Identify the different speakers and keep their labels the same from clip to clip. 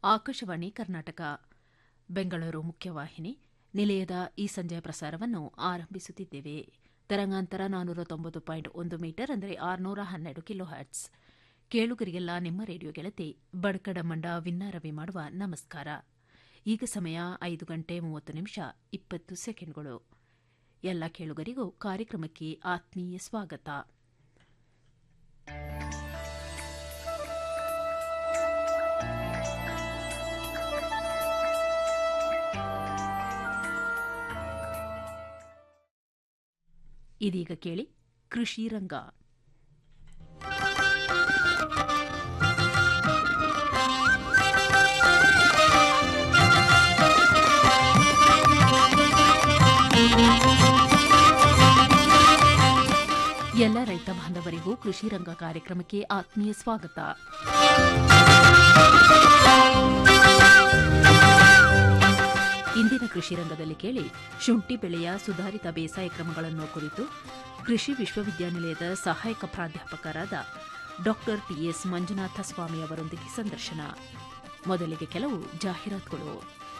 Speaker 1: ಆಕಾಶವಾಣಿ ಕರ್ನಾಟಕ ಬೆಂಗಳೂರು ಮುಖ್ಯವಾಹಿನಿ ನಿಲಯದ ಈ ಸಂಜೆಯ ಪ್ರಸಾರವನ್ನು ಆರಂಭಿಸುತ್ತಿದ್ದೇವೆ ತರಂಗಾಂತರ ನಾನ್ನೂರ ತೊಂಬತ್ತು ಪಾಯಿಂಟ್ ಒಂದು ಮೀಟರ್ ಅಂದರೆ ಆರುನೂರ ಹನ್ನೆರಡು ಕಿಲೋ ಹರ್ಟ್ಸ್ ಕೇಳುಗರಿಗೆಲ್ಲ ನಿಮ್ಮ ರೇಡಿಯೋ ಗೆಳತಿ ಬಡ್ಕಡ ಮಂಡ ವಿನ್ನಾರವಿ ಮಾಡುವ ನಮಸ್ಕಾರ ಈಗ ಸಮಯ ಐದು ಗಂಟೆ ಮೂವತ್ತು ನಿಮಿಷ ಇಪ್ಪತ್ತು ಸೆಕೆಂಡ್ಗಳು ಎಲ್ಲ ಕೇಳುಗರಿಗೂ ಕಾರ್ಯಕ್ರಮಕ್ಕೆ ಆತ್ಮೀಯ ಸ್ವಾಗತ ಇದೀಗ ಕೇಳಿ ಕೃಷಿ ರಂಗ ಎಲ್ಲ ರೈತ ಬಾಂಧವರಿಗೂ ಕೃಷಿ ರಂಗ ಕಾರ್ಯಕ್ರಮಕ್ಕೆ ಆತ್ಮೀಯ ಸ್ವಾಗತ ಇಂದಿನ ಕೃಷಿ ರಂಗದಲ್ಲಿ ಕೇಳಿ ಶುಂಠಿ ಬೆಳೆಯ ಸುಧಾರಿತ ಬೇಸಾಯ ಕ್ರಮಗಳನ್ನು ಕುರಿತು ಕೃಷಿ ವಿಶ್ವವಿದ್ಯಾನಿಲಯದ ಸಹಾಯಕ ಪ್ರಾಧ್ಯಾಪಕರಾದ ಡಾ ಟಿಎಸ್ ಮಂಜುನಾಥ ಸ್ವಾಮಿ ಅವರೊಂದಿಗೆ ಸಂದರ್ಶನ ಮೊದಲಿಗೆ ಕೆಲವು ಜಾಹೀರಾತುಗಳು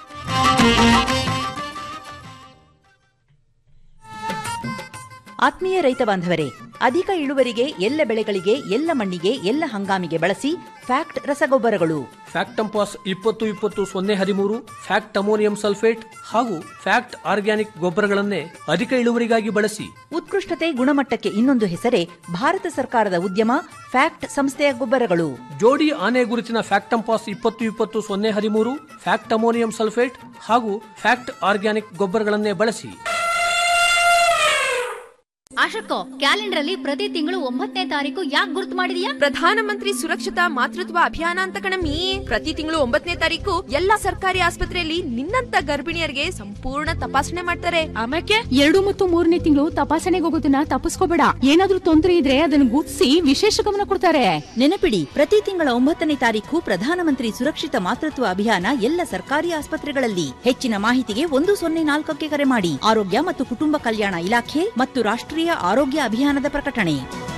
Speaker 2: ಆತ್ಮೀಯ ರೈತ ಬಾಂಧವರೇ ಅಧಿಕ ಇಳುವರಿಗೆ ಎಲ್ಲ ಬೆಳೆಗಳಿಗೆ ಎಲ್ಲ ಮಣ್ಣಿಗೆ ಎಲ್ಲ ಹಂಗಾಮಿಗೆ ಬಳಸಿ ಫ್ಯಾಕ್ಟ್ ರಸಗೊಬ್ಬರಗಳು
Speaker 3: ಫ್ಯಾಕ್ಟಂಪಾಸ್ ಇಪ್ಪತ್ತು ಇಪ್ಪತ್ತು ಸೊನ್ನೆ ಹದಿಮೂರು ಫ್ಯಾಕ್ಟ್ ಅಮೋನಿಯಂ ಸಲ್ಫೇಟ್ ಹಾಗೂ ಫ್ಯಾಕ್ಟ್ ಆರ್ಗ್ಯಾನಿಕ್ ಗೊಬ್ಬರಗಳನ್ನೇ ಅಧಿಕ ಇಳುವರಿಗಾಗಿ ಬಳಸಿ
Speaker 2: ಉತ್ಕೃಷ್ಟತೆ ಗುಣಮಟ್ಟಕ್ಕೆ ಇನ್ನೊಂದು ಹೆಸರೇ ಭಾರತ ಸರ್ಕಾರದ ಉದ್ಯಮ ಫ್ಯಾಕ್ಟ್ ಸಂಸ್ಥೆಯ ಗೊಬ್ಬರಗಳು
Speaker 3: ಜೋಡಿ ಆನೆ ಗುರುತಿನ ಫ್ಯಾಕ್ಟಂಪಾಸ್ ಇಪ್ಪತ್ತು ಇಪ್ಪತ್ತು ಸೊನ್ನೆ ಹದಿಮೂರು ಫ್ಯಾಕ್ಟ್ ಅಮೋನಿಯಂ ಸಲ್ಫೇಟ್ ಹಾಗೂ ಫ್ಯಾಕ್ಟ್ ಆರ್ಗ್ಯಾನಿಕ್ ಗೊಬ್ಬರಗಳನ್ನೇ ಬಳಸಿ
Speaker 4: ಆಶಕ್ಕೋ ಕ್ಯಾಲೆಂಡರ್ ಅಲ್ಲಿ ಪ್ರತಿ ತಿಂಗಳು ಒಂಬತ್ತನೇ ತಾರೀಕು ಯಾಕೆ ಗುರ್ತು ಮಾಡಿದ್ಯಾ
Speaker 5: ಪ್ರಧಾನಮಂತ್ರಿ ಸುರಕ್ಷಿತ ಮಾತೃತ್ವ ಅಭಿಯಾನ ಅಂತ ಕಣಮ್ಮಿ ಪ್ರತಿ ತಿಂಗಳು ಒಂಬತ್ತನೇ ತಾರೀಕು ಎಲ್ಲಾ ಸರ್ಕಾರಿ ಆಸ್ಪತ್ರೆಯಲ್ಲಿ ನಿನ್ನಂತ ಗರ್ಭಿಣಿಯರಿಗೆ ಸಂಪೂರ್ಣ ತಪಾಸಣೆ ಮಾಡ್ತಾರೆ
Speaker 6: ಆಮೇಲೆ ಎರಡು ಮತ್ತು ಮೂರನೇ ತಿಂಗಳು ತಪಾಸಣೆಗೆ ಹೋಗೋದನ್ನ ತಪ್ಪಿಸ್ಕೋಬೇಡ ಏನಾದ್ರೂ ತೊಂದರೆ ಇದ್ರೆ ಅದನ್ನ ಗುರ್ತಿಸಿ ವಿಶೇಷ ಗಮನ ಕೊಡ್ತಾರೆ
Speaker 2: ನೆನಪಿಡಿ ಪ್ರತಿ ತಿಂಗಳ ಒಂಬತ್ತನೇ ತಾರೀಖು ಪ್ರಧಾನಮಂತ್ರಿ ಸುರಕ್ಷಿತ ಮಾತೃತ್ವ ಅಭಿಯಾನ ಎಲ್ಲ ಸರ್ಕಾರಿ ಆಸ್ಪತ್ರೆಗಳಲ್ಲಿ ಹೆಚ್ಚಿನ ಮಾಹಿತಿಗೆ ಒಂದು ಸೊನ್ನೆ ನಾಲ್ಕಕ್ಕೆ ಕರೆ ಮಾಡಿ ಆರೋಗ್ಯ ಮತ್ತು ಕುಟುಂಬ ಕಲ್ಯಾಣ ಇಲಾಖೆ ಮತ್ತು ರಾಷ್ಟ್ರೀಯ ಆರೋಗ್ಯ ಅಭಿಯಾನದ ಪ್ರಕಟಣೆ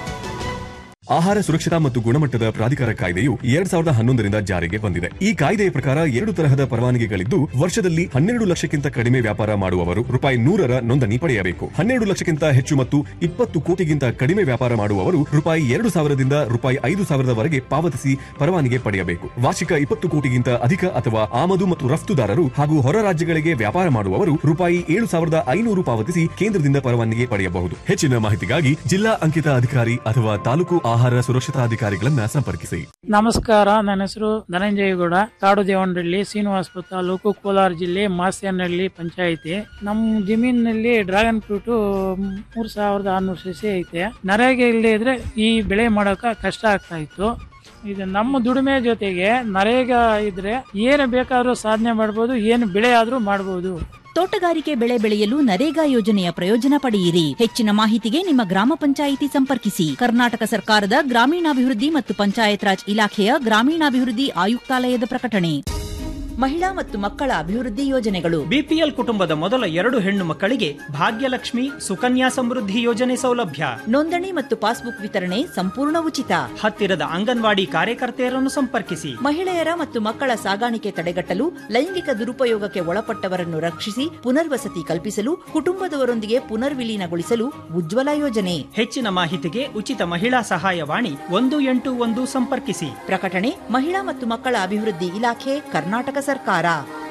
Speaker 7: ಆಹಾರ ಸುರಕ್ಷತಾ ಮತ್ತು ಗುಣಮಟ್ಟದ ಪ್ರಾಧಿಕಾರ ಕಾಯ್ದೆಯು ಎರಡ್ ಸಾವಿರದ ಹನ್ನೊಂದರಿಂದ ಜಾರಿಗೆ ಬಂದಿದೆ ಈ ಕಾಯ್ದೆಯ ಪ್ರಕಾರ ಎರಡು ತರಹದ ಪರವಾನಗಿಗಳಿದ್ದು ವರ್ಷದಲ್ಲಿ ಹನ್ನೆರಡು ಲಕ್ಷಕ್ಕಿಂತ ಕಡಿಮೆ ವ್ಯಾಪಾರ ಮಾಡುವವರು ರೂಪಾಯಿ ನೂರರ ನೋಂದಣಿ ಪಡೆಯಬೇಕು ಹನ್ನೆರಡು ಲಕ್ಷಕ್ಕಿಂತ ಹೆಚ್ಚು ಮತ್ತು ಇಪ್ಪತ್ತು ಕೋಟಿಗಿಂತ ಕಡಿಮೆ ವ್ಯಾಪಾರ ಮಾಡುವವರು ರೂಪಾಯಿ ಎರಡು ಸಾವಿರದಿಂದ ರೂಪಾಯಿ ಐದು ಸಾವಿರದವರೆಗೆ ಪಾವತಿಸಿ ಪರವಾನಗಿ ಪಡೆಯಬೇಕು ವಾರ್ಷಿಕ ಇಪ್ಪತ್ತು ಕೋಟಿಗಿಂತ ಅಧಿಕ ಅಥವಾ ಆಮದು ಮತ್ತು ರಫ್ತುದಾರರು ಹಾಗೂ ಹೊರ ರಾಜ್ಯಗಳಿಗೆ ವ್ಯಾಪಾರ ಮಾಡುವವರು ರೂಪಾಯಿ ಏಳು ಸಾವಿರದ ಐನೂರು ಪಾವತಿಸಿ ಕೇಂದ್ರದಿಂದ ಪರವಾನಗಿ ಪಡೆಯಬಹುದು ಹೆಚ್ಚಿನ ಮಾಹಿತಿಗಾಗಿ ಜಿಲ್ಲಾ ಅಂಕಿತ ಅಧಿಕಾರಿ ಅಥವಾ ತಾಲೂಕು ಆಹಾರ ಸುರಕ್ಷತಾಧಿಕಾರಿಗಳನ್ನ ಸಂಪರ್ಕಿಸಿ
Speaker 8: ನಮಸ್ಕಾರ ನನ್ನ ಹೆಸರು ಧನಂಜಯಗೌಡ ಕಾಡು ದೇವನಹಳ್ಳಿ ಶ್ರೀನಿವಾಸಪುರ ತಾಲೂಕು ಕೋಲಾರ ಜಿಲ್ಲೆ ಮಾಸ್ಯನಹಳ್ಳಿ ಪಂಚಾಯಿತಿ ನಮ್ಮ ಜಮೀನಿನಲ್ಲಿ ಡ್ರ್ಯಾಗನ್ ಫ್ರೂಟ್ ಮೂರ್ ಸಾವಿರದ ಆರ್ನೂರು ಸಸಿ ಐತೆ ನರೇಗೆ ಇಲ್ಲದೆ ಇದ್ರೆ ಈ ಬೆಳೆ ಮಾಡೋಕ ಕಷ್ಟ ಆಗ್ತಾ ಇತ್ತು ಇದು ನಮ್ಮ ದುಡಿಮೆ ಜೊತೆಗೆ ನರೇಗಾ ಇದ್ರೆ ಏನು ಬೇಕಾದ್ರೂ ಸಾಧನೆ ಮಾಡ್ಬೋದು ಏನು ಬೆಳೆ ಆದ್ರೂ ಮಾಡ್ಬೋದು
Speaker 2: ತೋಟಗಾರಿಕೆ ಬೆಳೆ ಬೆಳೆಯಲು ನರೇಗಾ ಯೋಜನೆಯ ಪ್ರಯೋಜನ ಪಡೆಯಿರಿ ಹೆಚ್ಚಿನ ಮಾಹಿತಿಗೆ ನಿಮ್ಮ ಗ್ರಾಮ ಪಂಚಾಯಿತಿ ಸಂಪರ್ಕಿಸಿ ಕರ್ನಾಟಕ ಸರ್ಕಾರದ ಗ್ರಾಮೀಣಾಭಿವೃದ್ಧಿ ಮತ್ತು ಪಂಚಾಯತ್ ರಾಜ್ ಇಲಾಖೆಯ ಗ್ರಾಮೀಣಾಭಿವೃದ್ಧಿ ಆಯುಕ್ತಾಲಯದ ಪ್ರಕಟಣೆ ಮಹಿಳಾ ಮತ್ತು ಮಕ್ಕಳ ಅಭಿವೃದ್ಧಿ ಯೋಜನೆಗಳು
Speaker 9: ಬಿಪಿಎಲ್ ಕುಟುಂಬದ ಮೊದಲ ಎರಡು ಹೆಣ್ಣು ಮಕ್ಕಳಿಗೆ ಭಾಗ್ಯಲಕ್ಷ್ಮಿ ಸುಕನ್ಯಾ ಸಮೃದ್ಧಿ ಯೋಜನೆ ಸೌಲಭ್ಯ
Speaker 2: ನೋಂದಣಿ ಮತ್ತು ಪಾಸ್ಬುಕ್ ವಿತರಣೆ ಸಂಪೂರ್ಣ ಉಚಿತ
Speaker 9: ಹತ್ತಿರದ ಅಂಗನವಾಡಿ ಕಾರ್ಯಕರ್ತೆಯರನ್ನು ಸಂಪರ್ಕಿಸಿ
Speaker 2: ಮಹಿಳೆಯರ ಮತ್ತು ಮಕ್ಕಳ ಸಾಗಾಣಿಕೆ ತಡೆಗಟ್ಟಲು ಲೈಂಗಿಕ ದುರುಪಯೋಗಕ್ಕೆ ಒಳಪಟ್ಟವರನ್ನು ರಕ್ಷಿಸಿ ಪುನರ್ವಸತಿ ಕಲ್ಪಿಸಲು ಕುಟುಂಬದವರೊಂದಿಗೆ ಪುನರ್ವಿಲೀನಗೊಳಿಸಲು ಉಜ್ವಲ ಯೋಜನೆ
Speaker 9: ಹೆಚ್ಚಿನ ಮಾಹಿತಿಗೆ ಉಚಿತ ಮಹಿಳಾ ಸಹಾಯವಾಣಿ ಒಂದು ಎಂಟು ಒಂದು ಸಂಪರ್ಕಿಸಿ
Speaker 2: ಪ್ರಕಟಣೆ ಮಹಿಳಾ ಮತ್ತು ಮಕ್ಕಳ ಅಭಿವೃದ್ಧಿ ಇಲಾಖೆ ಕರ್ನಾಟಕ ಸರ್ಕಾರ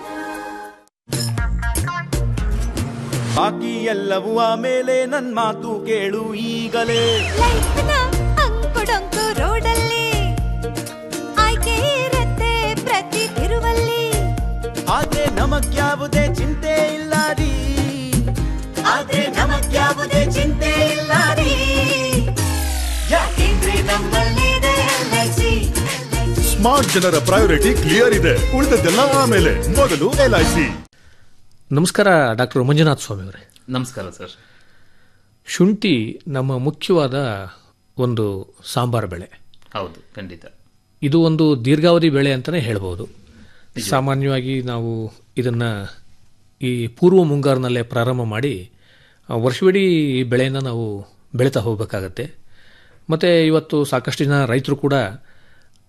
Speaker 10: ಬಾಕಿ ಎಲ್ಲವೂ ಆಮೇಲೆ ನನ್ ಮಾತು ಕೇಳು ಈಗಲೇ
Speaker 11: ಅಂಕುಡೊಂಕು ರೋಡಲ್ಲಿ ಆಯ್ಕೆ ಇರತ್ತೆ ಪ್ರತಿ ತಿರುವಲ್ಲಿ
Speaker 10: ಆದ್ರೆ ನಮಗ್ಯಾವುದೇ ಚಿಂತೆ ಇಲ್ಲ ರೀ ಆದ್ರೆ ನಮಗ್ಯಾವುದೇ ಚಿಂತೆ ಇಲ್ಲ ರೀ ಯಾಕೆಂದ್ರೆ ನಮ್ಮಲ್ಲಿದೆ LIC.
Speaker 12: ಸ್ಮಾರ್ಟ್ ಜನರ ಪ್ರಯಾರಿಟಿ ಕ್ಲಿಯರ್ ಇದೆ ಉಳಿದದ್ದೆಲ್ಲ ಆಮೇಲೆ ಮೊದಲು ಎಲ್ಐಸಿ
Speaker 3: ನಮಸ್ಕಾರ ಡಾಕ್ಟರ್ ಮಂಜುನಾಥ್ ಸ್ವಾಮಿ ಅವರೇ
Speaker 13: ನಮಸ್ಕಾರ ಸರ್
Speaker 3: ಶುಂಠಿ ನಮ್ಮ ಮುಖ್ಯವಾದ ಒಂದು ಸಾಂಬಾರ ಬೆಳೆ
Speaker 13: ಹೌದು ಖಂಡಿತ
Speaker 3: ಇದು ಒಂದು ದೀರ್ಘಾವಧಿ ಬೆಳೆ ಅಂತಲೇ ಹೇಳ್ಬೋದು ಸಾಮಾನ್ಯವಾಗಿ ನಾವು ಇದನ್ನು ಈ ಪೂರ್ವ ಮುಂಗಾರಿನಲ್ಲೇ ಪ್ರಾರಂಭ ಮಾಡಿ ಆ, ವರ್ಷವಿಡೀ ಈ ಬೆಳೆಯನ್ನು ನಾವು ಬೆಳೀತಾ ಹೋಗಬೇಕಾಗತ್ತೆ ಮತ್ತು ಇವತ್ತು ಸಾಕಷ್ಟು ಜನ ರೈತರು ಕೂಡ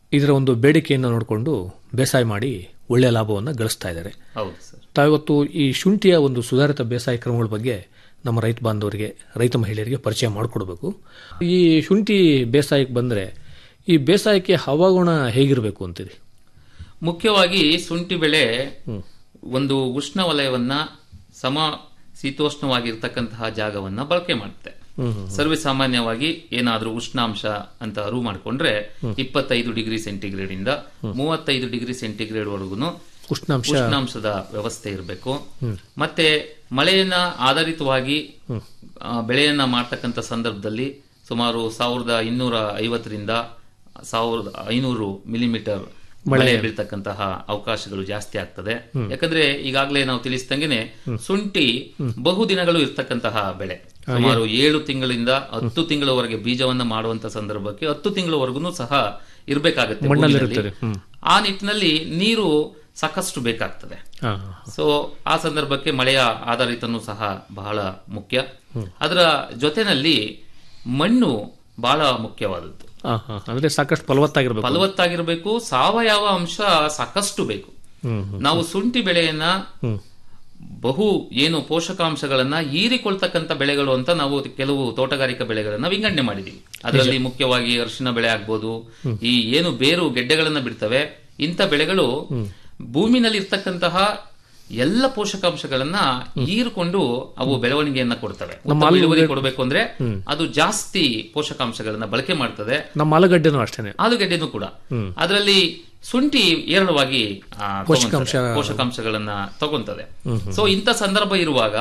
Speaker 3: ಇದರ ಒಂದು ಬೇಡಿಕೆಯನ್ನು ನೋಡಿಕೊಂಡು ಬೇಸಾಯ ಮಾಡಿ ಒಳ್ಳೆಯ ಲಾಭವನ್ನು ಗಳಿಸ್ತಾ ಇದ್ದಾರೆ
Speaker 13: ಹೌದು ಸರ್
Speaker 3: ತಾವಿವತ್ತು ಈ ಶುಂಠಿಯ ಒಂದು ಸುಧಾರಿತ ಬೇಸಾಯ ಕ್ರಮಗಳ ಬಗ್ಗೆ ನಮ್ಮ ರೈತ ಬಾಂಧವರಿಗೆ ರೈತ ಮಹಿಳೆಯರಿಗೆ ಪರಿಚಯ ಮಾಡಿಕೊಡ್ಬೇಕು ಈ ಶುಂಠಿ ಬೇಸಾಯಕ್ಕೆ ಬಂದರೆ ಈ ಬೇಸಾಯಕ್ಕೆ ಹವಾಗುಣ ಹೇಗಿರಬೇಕು ಅಂತೀರಿ
Speaker 13: ಮುಖ್ಯವಾಗಿ ಶುಂಠಿ ಬೆಳೆ ಒಂದು ಉಷ್ಣ ವಲಯವನ್ನ ಸಮ ಶೀತೋಷ್ಣವಾಗಿರ್ತಕ್ಕಂತಹ ಜಾಗವನ್ನ ಬಳಕೆ ಮಾಡುತ್ತೆ ಸರ್ವೇ ಸಾಮಾನ್ಯವಾಗಿ ಏನಾದ್ರೂ ಉಷ್ಣಾಂಶ ಅಂತ ಅರಿವು ಮಾಡಿಕೊಂಡ್ರೆ ಇಪ್ಪತ್ತೈದು ಡಿಗ್ರಿ ಸೆಂಟಿಗ್ರೇಡ್ ಇಂದ ಮೂವತ್ತೈದು ಡಿಗ್ರಿ ಸೆಂಟಿಗ್ರೇಡ್ ವರೆಗೂ
Speaker 3: ಉಷ್ಣಾಂಶ
Speaker 13: ಉಷ್ಣಾಂಶದ ವ್ಯವಸ್ಥೆ ಇರಬೇಕು ಮತ್ತೆ ಮಳೆಯನ್ನ ಆಧಾರಿತವಾಗಿ ಆ, ಬೆಳೆಯನ್ನ ಮಾಡ್ತಕ್ಕಂಥ ಸಂದರ್ಭದಲ್ಲಿ ಸುಮಾರು ಸಾವಿರದ ಇನ್ನೂರ ಐವತ್ತರಿಂದ ಸಾವಿರದ ಐನೂರು ಮಿಲಿಮೀಟರ್ ಮಳೆ ಬೀಳ್ತಕ್ಕಂತಹ ಅವಕಾಶಗಳು ಜಾಸ್ತಿ ಆಗ್ತದೆ ಯಾಕಂದ್ರೆ ಈಗಾಗಲೇ ನಾವು ತಿಳಿಸಿದಂಗೆನೆ ಶುಂಠಿ ಬಹು ದಿನಗಳು ಇರ್ತಕ್ಕಂತಹ ಬೆಳೆ ಸುಮಾರು ಏಳು ತಿಂಗಳಿಂದ ಹತ್ತು ತಿಂಗಳವರೆಗೆ ಬೀಜವನ್ನ ಮಾಡುವಂತ ಸಂದರ್ಭಕ್ಕೆ ಹತ್ತು ತಿಂಗಳವರೆಗೂ ಸಹ ಇರಬೇಕಾಗುತ್ತೆ
Speaker 3: ಮಣ್ಣಲ್ಲಿರುತ್ತದೆ. ಹ್ಮ್.
Speaker 13: ಆ ನಿಟ್ಟಿನಲ್ಲಿ ನೀರು ಸಾಕಷ್ಟು ಬೇಕಾಗ್ತದೆ
Speaker 3: ಹಾ,
Speaker 13: ಸೊ ಆ ಸಂದರ್ಭಕ್ಕೆ ಮಳೆಯ ಆಧಾರಿತನೂ ಸಹ ಬಹಳ ಮುಖ್ಯ ಅದರ ಜೊತೆನಲ್ಲಿ ಮಣ್ಣು ಬಹಳ ಮುಖ್ಯವಾದದ್ದು
Speaker 3: ಹಾ, ಹಾ. ಅಂದ್ರೆ ಸಾಕಷ್ಟು ಫಲವತ್ತಾಗಿರ್ಬೇಕು
Speaker 13: ಫಲವತ್ತಾಗಿರಬೇಕು ಸಾವಯವ ಅಂಶ ಸಾಕಷ್ಟು ಬೇಕು
Speaker 3: ಹ್ಮ್, ಹ್ಮ್.
Speaker 13: ನಾವು ಶುಂಠಿ ಬೆಳೆಯನ್ನ ಬಹು ಏನು ಪೋಷಕಾಂಶಗಳನ್ನ ಹೀರಿಕೊಳ್ತಕ್ಕಂಥ ಬೆಳೆಗಳು ಅಂತ ನಾವು ಕೆಲವು ತೋಟಗಾರಿಕಾ ಬೆಳೆಗಳನ್ನ ವಿಂಗಡಣೆ ಮಾಡಿದೀವಿ ಅದರಲ್ಲಿ ಮುಖ್ಯವಾಗಿ ಅರಿಶಿನ ಬೆಳೆ ಆಗ್ಬೋದು ಈ ಏನು ಬೇರು ಗೆಡ್ಡೆಗಳನ್ನ ಬಿಡ್ತವೆ ಇಂಥ ಬೆಳೆಗಳು ಭೂಮಿನಲ್ಲಿ ಇರ್ತಕ್ಕಂತಹ ಎಲ್ಲ ಪೋಷಕಾಂಶಗಳನ್ನ ಹೀರಿಕೊಂಡು ಅವು ಬೆಳವಣಿಗೆಯನ್ನ ಕೊಡ್ತವೆ ಉತ್ತಮ
Speaker 3: ಆಲೂಗಡ್ಡೆ-
Speaker 13: ಇಳುವರಿ ಕೊಡಬೇಕು ಅಂದ್ರೆ ಅದು ಜಾಸ್ತಿ ಪೋಷಕಾಂಶಗಳನ್ನ ಬಳಕೆ ಮಾಡ್ತದೆ
Speaker 3: ನಮ್ಮ ಆಲೂಗಡ್ಡೆನೂ ಅಷ್ಟೇನೆ
Speaker 13: ಆಲೂಗಡ್ಡೆನೂ ಕೂಡ
Speaker 3: ಹ್ಮ್.
Speaker 13: ಅದರಲ್ಲಿ ಶುಂಠಿ ಹೇರಳವಾಗಿ ಆ,
Speaker 3: ಪೋಷಕಾಂಶ-
Speaker 13: ತಗೊಂತದೆ. ಪೋಷಕಾಂಶಗಳನ್ನ ತಗೊಂತದೆ
Speaker 3: ಹ್ಮ್, ಹ್ಮ್.
Speaker 13: ಸೊ ಇಂಥ ಸಂದರ್ಭ ಇರುವಾಗ